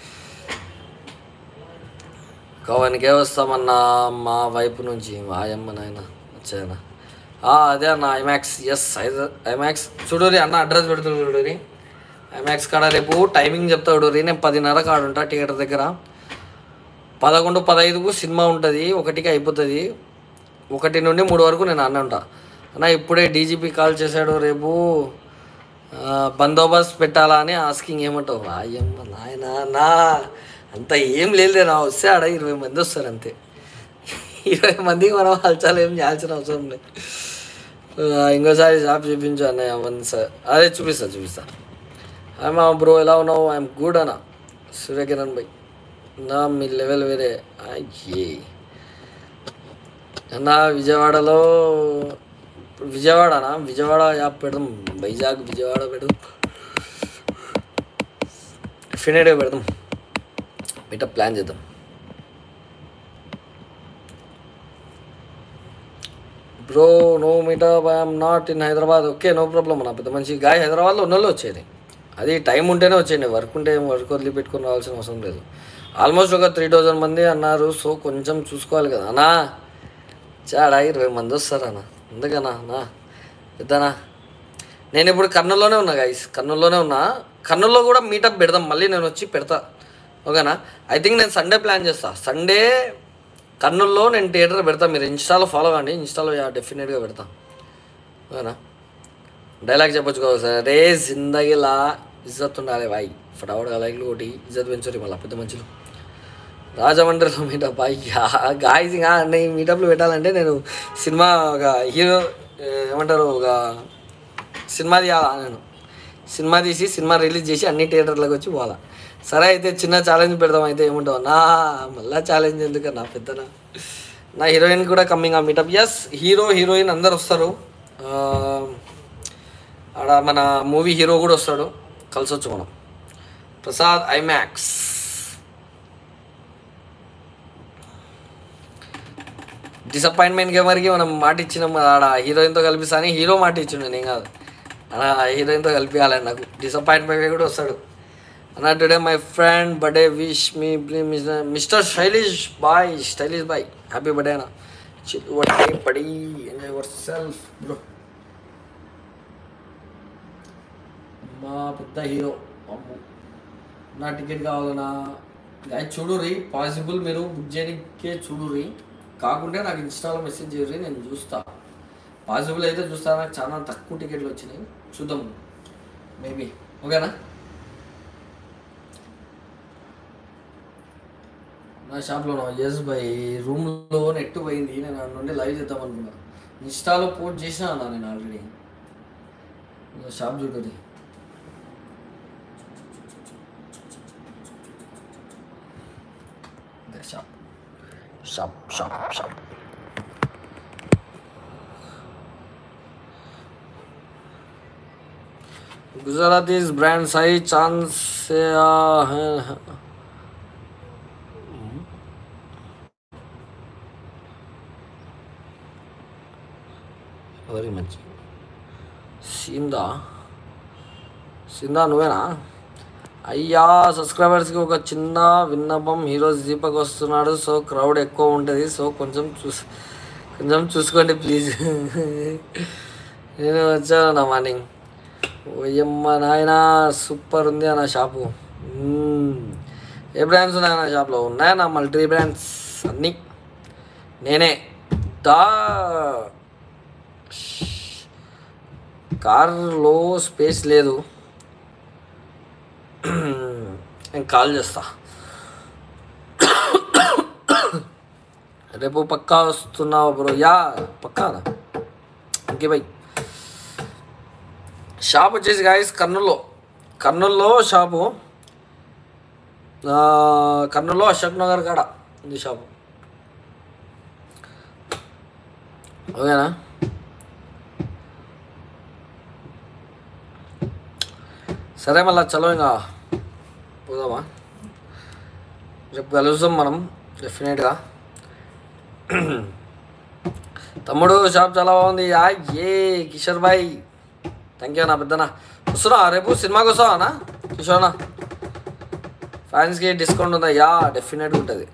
[SPEAKER 1] కవన్కే వస్తామన్నా మా వైపు నుంచి మా అయ్యమ్మ నాయన వచ్చాయన అదే అన్న ఐమాక్స్ ఎస్ ఐమాక్స్ చూడరి అన్న అడ్రస్ పెడుతుంది చూడరి ఐమాక్స్ కాడ రేపు టైమింగ్ చెప్తా చూడరి నేను పదిన్నర కాడ ఉంటా థియేటర్ దగ్గర పదకొండు పదహైదుకు సినిమా ఉంటుంది ఒకటికి అయిపోతుంది ఒకటి నుండి మూడు వరకు నేను అన్న ఉంటా అన్న ఇప్పుడే డీజీపీ కాల్ చేశాడు రేపు ఆ, బందోబస్తు పెట్టాలా అని ఆస్కింగ్ ఏమంటావు అయ్యమ్మ నాయన నా అంత ఏం లేదు నా వస్తే ఆడ ఇరవై మంది వస్తారు అంతే ఇరవై మందికి మనం హల్చాలు ఏం చేయాల్సిన అవసరం లేదు ఆ, ఇంకోసారి షాప్ చూపించు అన్నయ్య వన్ సార్ అదే చూపిస్తా చూపిస్తా మా బ్రో ఎలా ఉన్నావు ఐఎమ్ గుడ్ అన్న సూర్యకిరణ్ బై నా మీ లెవెల్ వేరే అయ్యే అన్న విజయవాడలో విజయవాడనా విజయవాడ యాప్ పెడదాం వైజాగ్ విజయవాడ పెడదాం డెఫినెట్గా పెడదాం బిట్ట ప్లాన్ చేద్దాం bro no meetup I'm not in Hyderabad okay no problem అన్న పెద్ద మంచి గాయ హైదరాబాద్లో ఉన్న వాళ్ళు వచ్చేది అది టైం ఉంటేనే వచ్చేయండి వర్క్ ఉంటే ఏం వర్క్ వదిలిపెట్టుకొని రావాల్సిన అవసరం లేదు ఆల్మోస్ట్ ఒక త్రీ థౌజండ్ మంది అన్నారు సో కొంచెం చూసుకోవాలి కదా అన్నా చాడా ఇరవై మంది వస్తారు అన్న ఎందుకన్నా నా పెద్దనా నేను ఇప్పుడు కర్నూలులోనే ఉన్నా గైస్ కర్నూలులోనే ఉన్నా కర్నూలులో కూడా మీటప్ పెడదాం మళ్ళీ నేను వచ్చి పెడతా ఓకేనా ఐ థింక్ నేను సండే ప్లాన్ చేస్తా సండే కర్నూలులో నేను థియేటర్ పెడతా మీరు ఇన్స్టాలో ఫాలో కండి ఇన్స్టాలో డెఫినెట్గా పెడతా ఓకేనా డైలాగ్ చెప్పొచ్చు కదా సార్ రే జిందగీలా ఇజ్జత్ ఉండాలి బాయ్ ఫటాఫట్ లైక్లు ఒకటి ఇజ్జత్ పెంచురి మళ్ళీ పెద్ద మంచులు రాజమండ్రిలో మీటప్ అయ్యా గాయస్ ఇంకా నేను మీటప్లు పెట్టాలంటే నేను సినిమా ఒక హీరో ఏ, ఏమంటారు ఒక సినిమా తీయాలా నేను సినిమా తీసి సినిమా రిలీజ్ చేసి అన్ని థియేటర్లకు వచ్చి పోవాలా సరే అయితే చిన్న ఛాలెంజ్ పెడదాం అయితే ఏముంటావు నా మళ్ళా ఛాలెంజ్ ఎందుకన్నా పెద్దనా నా హీరోయిన్ కూడా కమ్మింగ్ ఆ మీటప్ ఎస్ హీరో హీరోయిన్ అందరు వస్తారు ఆ, ఆడ మన మూవీ హీరో కూడా వస్తాడు కలిసి వచ్చు మనం ప్రసాద్ ఐమాక్స్ డిసప్పాయింట్మెంట్ గేమర్కి మనం మాట ఇచ్చినాం ఆడ హీరోయిన్తో కలిపిస్తాని హీరో మాట ఇచ్చిండు నేను కాదు అలా హీరోయిన్తో కలిపియాలని నాకు డిసప్పాయింట్మెంట్ కూడా వస్తాడు అన్న today my friend birthday wish me mister Shailesh boy stylish boy happy birthday అన్న birthday buddy enjoy yourself bro మా పెద్ద హీరో అమ్ము నా టికెట్ కావాలన్నా అది చూడుర్రి పాసిబుల్ మీరు బుక్ చేయడానికే చూడుర్రి కాకుంటే నాకు ఇన్స్టాలో మెసేజ్ చేయరు నేను చూస్తా పాసిబుల్ అయితే చూస్తా నాకు చాలా తక్కువ టికెట్లు వచ్చినాయి చూద్దాం మేబీ ఓకేనా నా షాప్లో ఎస్ బై రూమ్లో నెట్ పోయింది నేను అక్కడ నుండి లైవ్ చేద్దాం అనుకున్నా ఇన్స్టాలో పోస్ట్ చేసినా అన్నా నేను ఆల్రెడీ షాప్ చూడండి shop shop shop shop Gujaratis brand सही चांद से आ है వెరీ మంచి సిందా సిందా నువ్వేనా అయ్యా సబ్స్క్రైబర్స్కి ఒక చిన్న విన్నపం హీరోస్ దీపక్ వస్తున్నాడు సో క్రౌడ్ ఎక్కువ ఉంటుంది సో కొంచెం చూసి కొంచెం చూసుకోండి ప్లీజ్ నేను వచ్చాను నా మార్నింగ్ ఓయమ్మ నాయన సూపర్ ఉంది అన్న షాపు మ్మ్. ఏ బ్రాండ్స్ ఉన్నాయి నా షాప్లో ఉన్నాయా నా మల్టీ బ్రాండ్స్ అన్నీ నేనే దా కార్లో స్పేస్ లేదు నేను కాల్ చేస్తా రేపు పక్కా వస్తున్నావు బ్రో యా పక్కానా ఇంకే బై షాప్ వచ్చేసి గాయస్ కర్నూల్లో కర్నూల్లో షాపు ఆ, కర్నూల్లో అశోక్ నగర్ కాడ ఉంది షాపు ఓకేనా సరే మళ్ళా చలో ఇంకా పోదామా రేపు కలుస్తాం మనం డెఫినెట్గా తమ్ముడు షాప్ చాలా బాగుంది యా ఏ కిషోర్ బాయ్ థ్యాంక్ యూ అన్న పెద్దనా వస్తున్నా రేపు సినిమాకి వస్తావా అన్న కిషోర్ అన్న ఫ్యాన్స్కి డిస్కౌంట్ ఉందా యా డెఫినెట్గా ఉంటుంది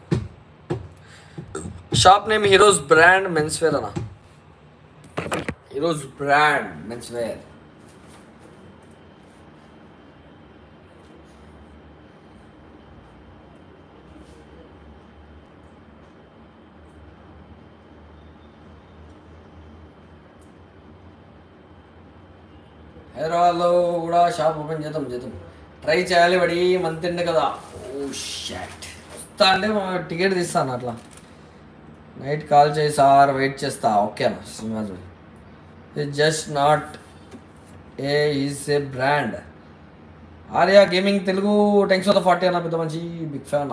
[SPEAKER 1] shop name Heroes brand men's wear అన్న హీరోస్ బ్రాండ్ మెన్స్ వేర్ హైదరాబాద్లో కూడా షాప్ ఓపెన్ చేద్దాం చేద్దాం ట్రై చేయాలి పడి మంత్ ఎండ్ కదా ఓ షాట్ వస్తా అంటే మా టికెట్ తీస్తాను అట్లా నైట్ కాల్ చేసి సార్ వెయిట్ చేస్తా ఓకేనా Srinivas it just not a is a brand Arya gaming Telugu tanks of the forty అన్న పెద్ద మంచి బిగ్ ఫ్యాన్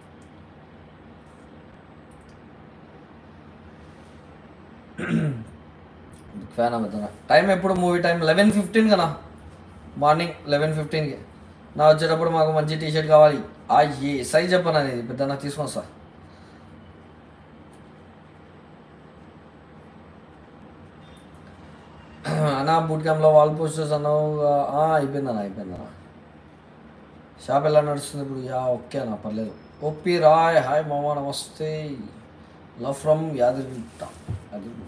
[SPEAKER 1] బిగ్ ఫ్యాన్ పెద్ద టైం ఎప్పుడు మూవీ టైం లెవెన్ ఫిఫ్టీన్ కదా మార్నింగ్ లెవెన్ ఫిఫ్టీన్కి నా వచ్చేటప్పుడు మాకు మంచి టీ షర్ట్ కావాలి ఆ ఏ సైజ్ చెప్పను అనేది పెద్ద నాకు తీసుకొని వస్తా అన్నా బూట్ క్యాంప్లో వాల్ పోస్టర్స్ అన్నావు ఆ, అయిపోయిందన్న అయిపోయిందన్న షాప్ ఎలా నడుస్తుంది ఇప్పుడు యా ఓకే అన్న పర్లేదు ఓపి రాయ్ హాయ్ మామ నమస్తే love from Yadagirigutta Yadagirigutta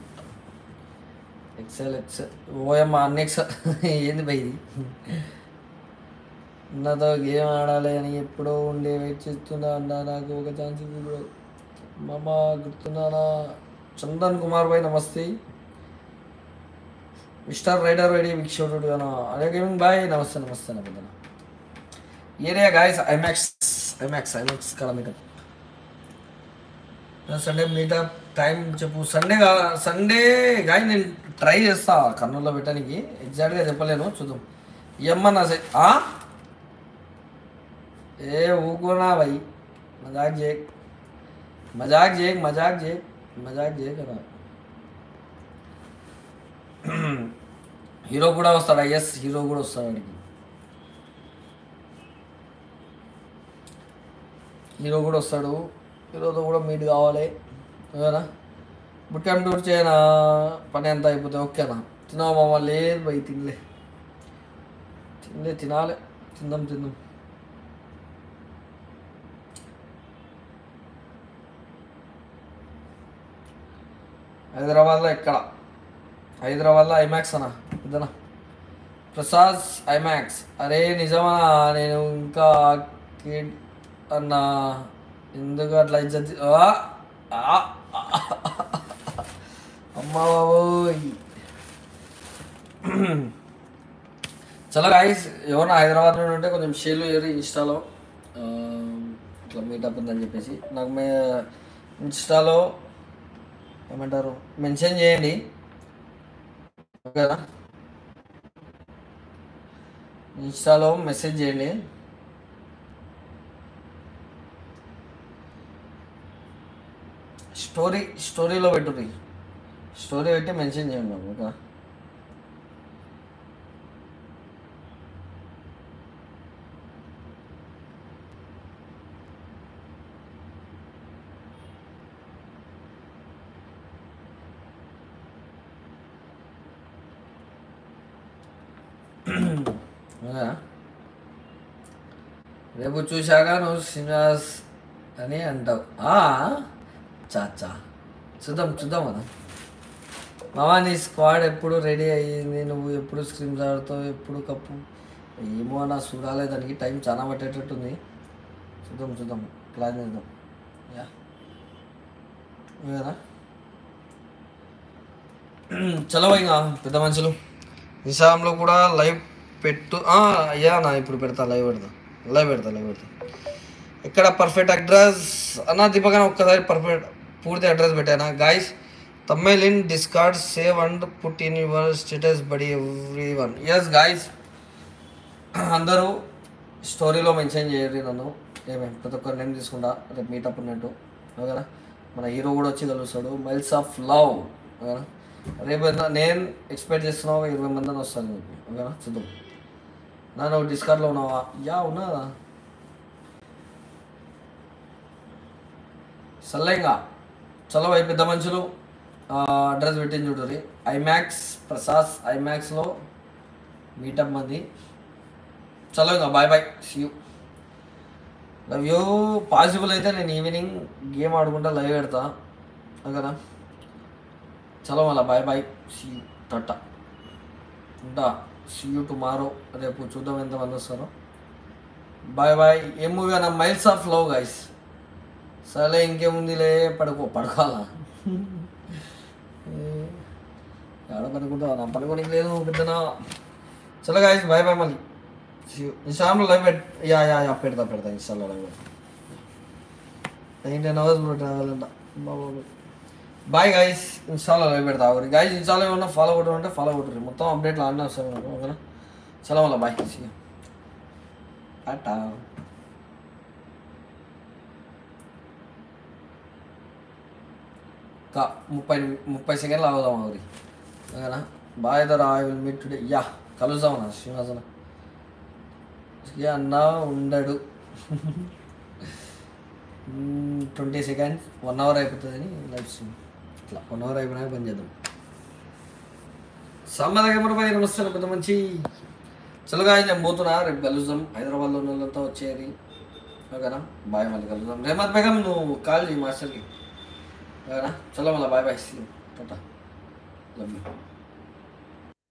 [SPEAKER 1] excel excel ఓఎమ్మ అన్ని ఎక్సెల్ ఏంది బై ఇది నాతో గేమ్ ఆడాలి అని ఎప్పుడో ఉండే వెయిట్ చేస్తున్నా అన్న నాకు ఒక ఛాన్స్ ఇప్పుడు మామ గుర్తున్నానా చందన్ కుమార్ భాయ్ నమస్తే మిస్టర్ రైడర్ వైడి విక్షోడు అదే గేమింగ్ బాయ్ నమస్తే నమస్తే నమస్తే area guys IMAX IMAX IMAX కలమిటప్ సండే మీటప్ టైం చెప్పు సండే కా సండే గాయ నేను ట్రై చేస్తా కర్నూలులో పెట్టడానికి ఎగ్జాక్ట్గా చెప్పలేను చూద్దాం ఏమన్నా సే ఆ? ఏ ఊకోనా భయ్ మజాక్ చేయ మజాక్ చేయ మజాక్ చేయ మజాక్ చేయ కదా హీరో కూడా వస్తాడా ఎస్ హీరో కూడా వస్తాడు వాడికి హీరో కూడా వస్తాడు హీరోతో కూడా మీట్ కావాలి ఓకేనా బుట్ క్యాంప్ టూర్ చేయనా పని ఎంత అయిపోతే ఓకేనా తిన్నావా మామ లేదు పోయి తినలే తినలే తినాలి తిందాం తిందాం హైదరాబాద్లో ఎక్కడ హైదరాబాద్లో ఐమాక్స్ అన్నా ఇదనా ప్రసాద్ ఐమాక్స్ అరే నిజమా నేను ఇంకా కిడ్ అన్నా ఎందుకు అట్లా ఇజ్జత్ ఆ! ఆ! అమ్మా బాబోయ్ చాలా గాయస్ ఎవరైనా హైదరాబాద్ నుండి ఉంటే కొంచెం షేర్లు ఏరి ఇన్స్టాలో ఆ, ఇట్లా మీటప్ ఉందని చెప్పేసి నాకు మే ఇన్స్టాలో ఏమంటారు మెన్షన్ చేయండి ఓకేనా ఇన్స్టాలో మెసేజ్ చేయండి స్టోరీ స్టోరీలో పెట్టుర్రి స్టోరీ పెట్టి మెన్షన్ చేయండి ఓకే ఓకేనా రేపు చూశాక నువ్వు శ్రీనివాస్ అని అంటావు ఆ, చాచా చూద్దాం చూద్దాం కదా మామా నీ స్క్వాడ్ ఎప్పుడు రెడీ అయ్యింది నువ్వు ఎప్పుడు స్క్రీమ్స్ ఆడుతావు ఎప్పుడు కప్పు ఏమో నా చూడాలి దానికి టైం చాలా పట్టేటట్టుంది చూద్దాం చూద్దాం ప్లాన్ చేద్దాం యా కదా చలో ఇంకా పెద్ద మనుషులు నిజాంలో కూడా లైవ్ పెట్టు ఆ, అయ్యా నా ఇప్పుడు పెడతా లైవ్ పెడతా లైవ్ పెడతా లైవ్ పెడతా ఎక్కడ పర్ఫెక్ట్ అడ్రస్ అన్న దీపకన ఒక్కసారి పర్ఫెక్ట్ పూర్తి అడ్రస్ పెట్టానా గాయస్ తమ్మైల్ in Discord save and put in your status buddy everyone yes guys అందరూ స్టోరీలో మెన్షన్ చేయరు నన్ను ఏమేమి ప్రతి ఒక్కరు నేను తీసుకుంటా రేపు మీటప్ ఉన్నట్టు ఓకేనా మన హీరో కూడా వచ్చి కలుస్తాడు మైల్స్ ఆఫ్ లవ్ ఓకేనా రేపు ఎంత నేను ఎక్స్పెక్ట్ చేస్తున్నా ఒక ఇరవై మంది వస్తాను మీకు ఓకేనా చూద్దాం నా నువ్వు డిస్కార్డ్లో ఉన్నావా యా ఉన్నా సల్లేంగా చలో అయి పెద్ద మనుషులు అడ్రస్ పెట్టింది చూడరి ఐమాక్స్ ప్రసాద్ ఐమాక్స్లో మీటప్ మంది చలో ఇంకా bye bye see you love you possible అయితే నేను ఈవినింగ్ గేమ్ ఆడుకుంటా లైవ్ పెడతా ఓకేనా చలో మళ్ళీ బాయ్ బాయ్ సీ యూ టట్టా ఉంటా సీ యూ టుమారో రేపు చూద్దాం ఎంతమంది వస్తారో బాయ్ బాయ్ ఏం మూవీ అన్న మైల్స్ ఆఫ్ లవ్ గైస్ సరే ఇంకేముందిలే పడుకో పడుకోవాలా ఎక్కడ పడుకుంటావా నా పడుకోనికి లేదు పెద్దనా చలో గాయస్ బాయ్ బాయ్ మళ్ళీ ఇన్స్టాగ్రామ్లో లైవ్ పెట్ యా యా యా పెడతా పెడతా ఇన్స్టాలో లైవ్ పెడతా నైన్టీన్ అవర్స్ బ్రో ట్రావెల్ అంట బాబు బాయ్ గైస్ ఇన్స్టాలో లైవ్ పెడతా ఒకరి గైస్ ఇన్స్టాలో ఏమన్నా ఫాలో కొట్టరు అంటే ఫాలో కొట్టరు మొత్తం అప్డేట్లు ఆడినా వస్తాయి మనకు ఓకేనా చలో మళ్ళీ బాయ్ అట్టా కా ముప్పై ముప్పై సెకండ్లు అవుదాం అవరి ఓకేనా బాయ్ దర్ I will meet today yeah కలుద్దాం అన్న శ్రీనివాసన అన్న ఉండడు ట్వంటీ సెకండ్స్ వన్ అవర్ అయిపోతుందని లైవ్ స్ట్రీమ్ ఇట్లా వన్ అవర్ అయిపోయినాక పని చేద్దాం సాంబార్ కెమెరా పై నమస్తే పెద్ద మంచి చలుగా నేను పోతున్నా రేపు కలుద్దాం హైదరాబాద్లో ఉన్న వాళ్ళంతా వచ్చేది ఓకేనా బాయ్ మళ్ళీ కలుద్దాం రేమత్ బేగం నువ్వు కాల్ చేయి మాస్టర్కి ఓకేనా చలో మళ్ళీ బాయ్ బాయ్ సీ టాటా లవ్ యూ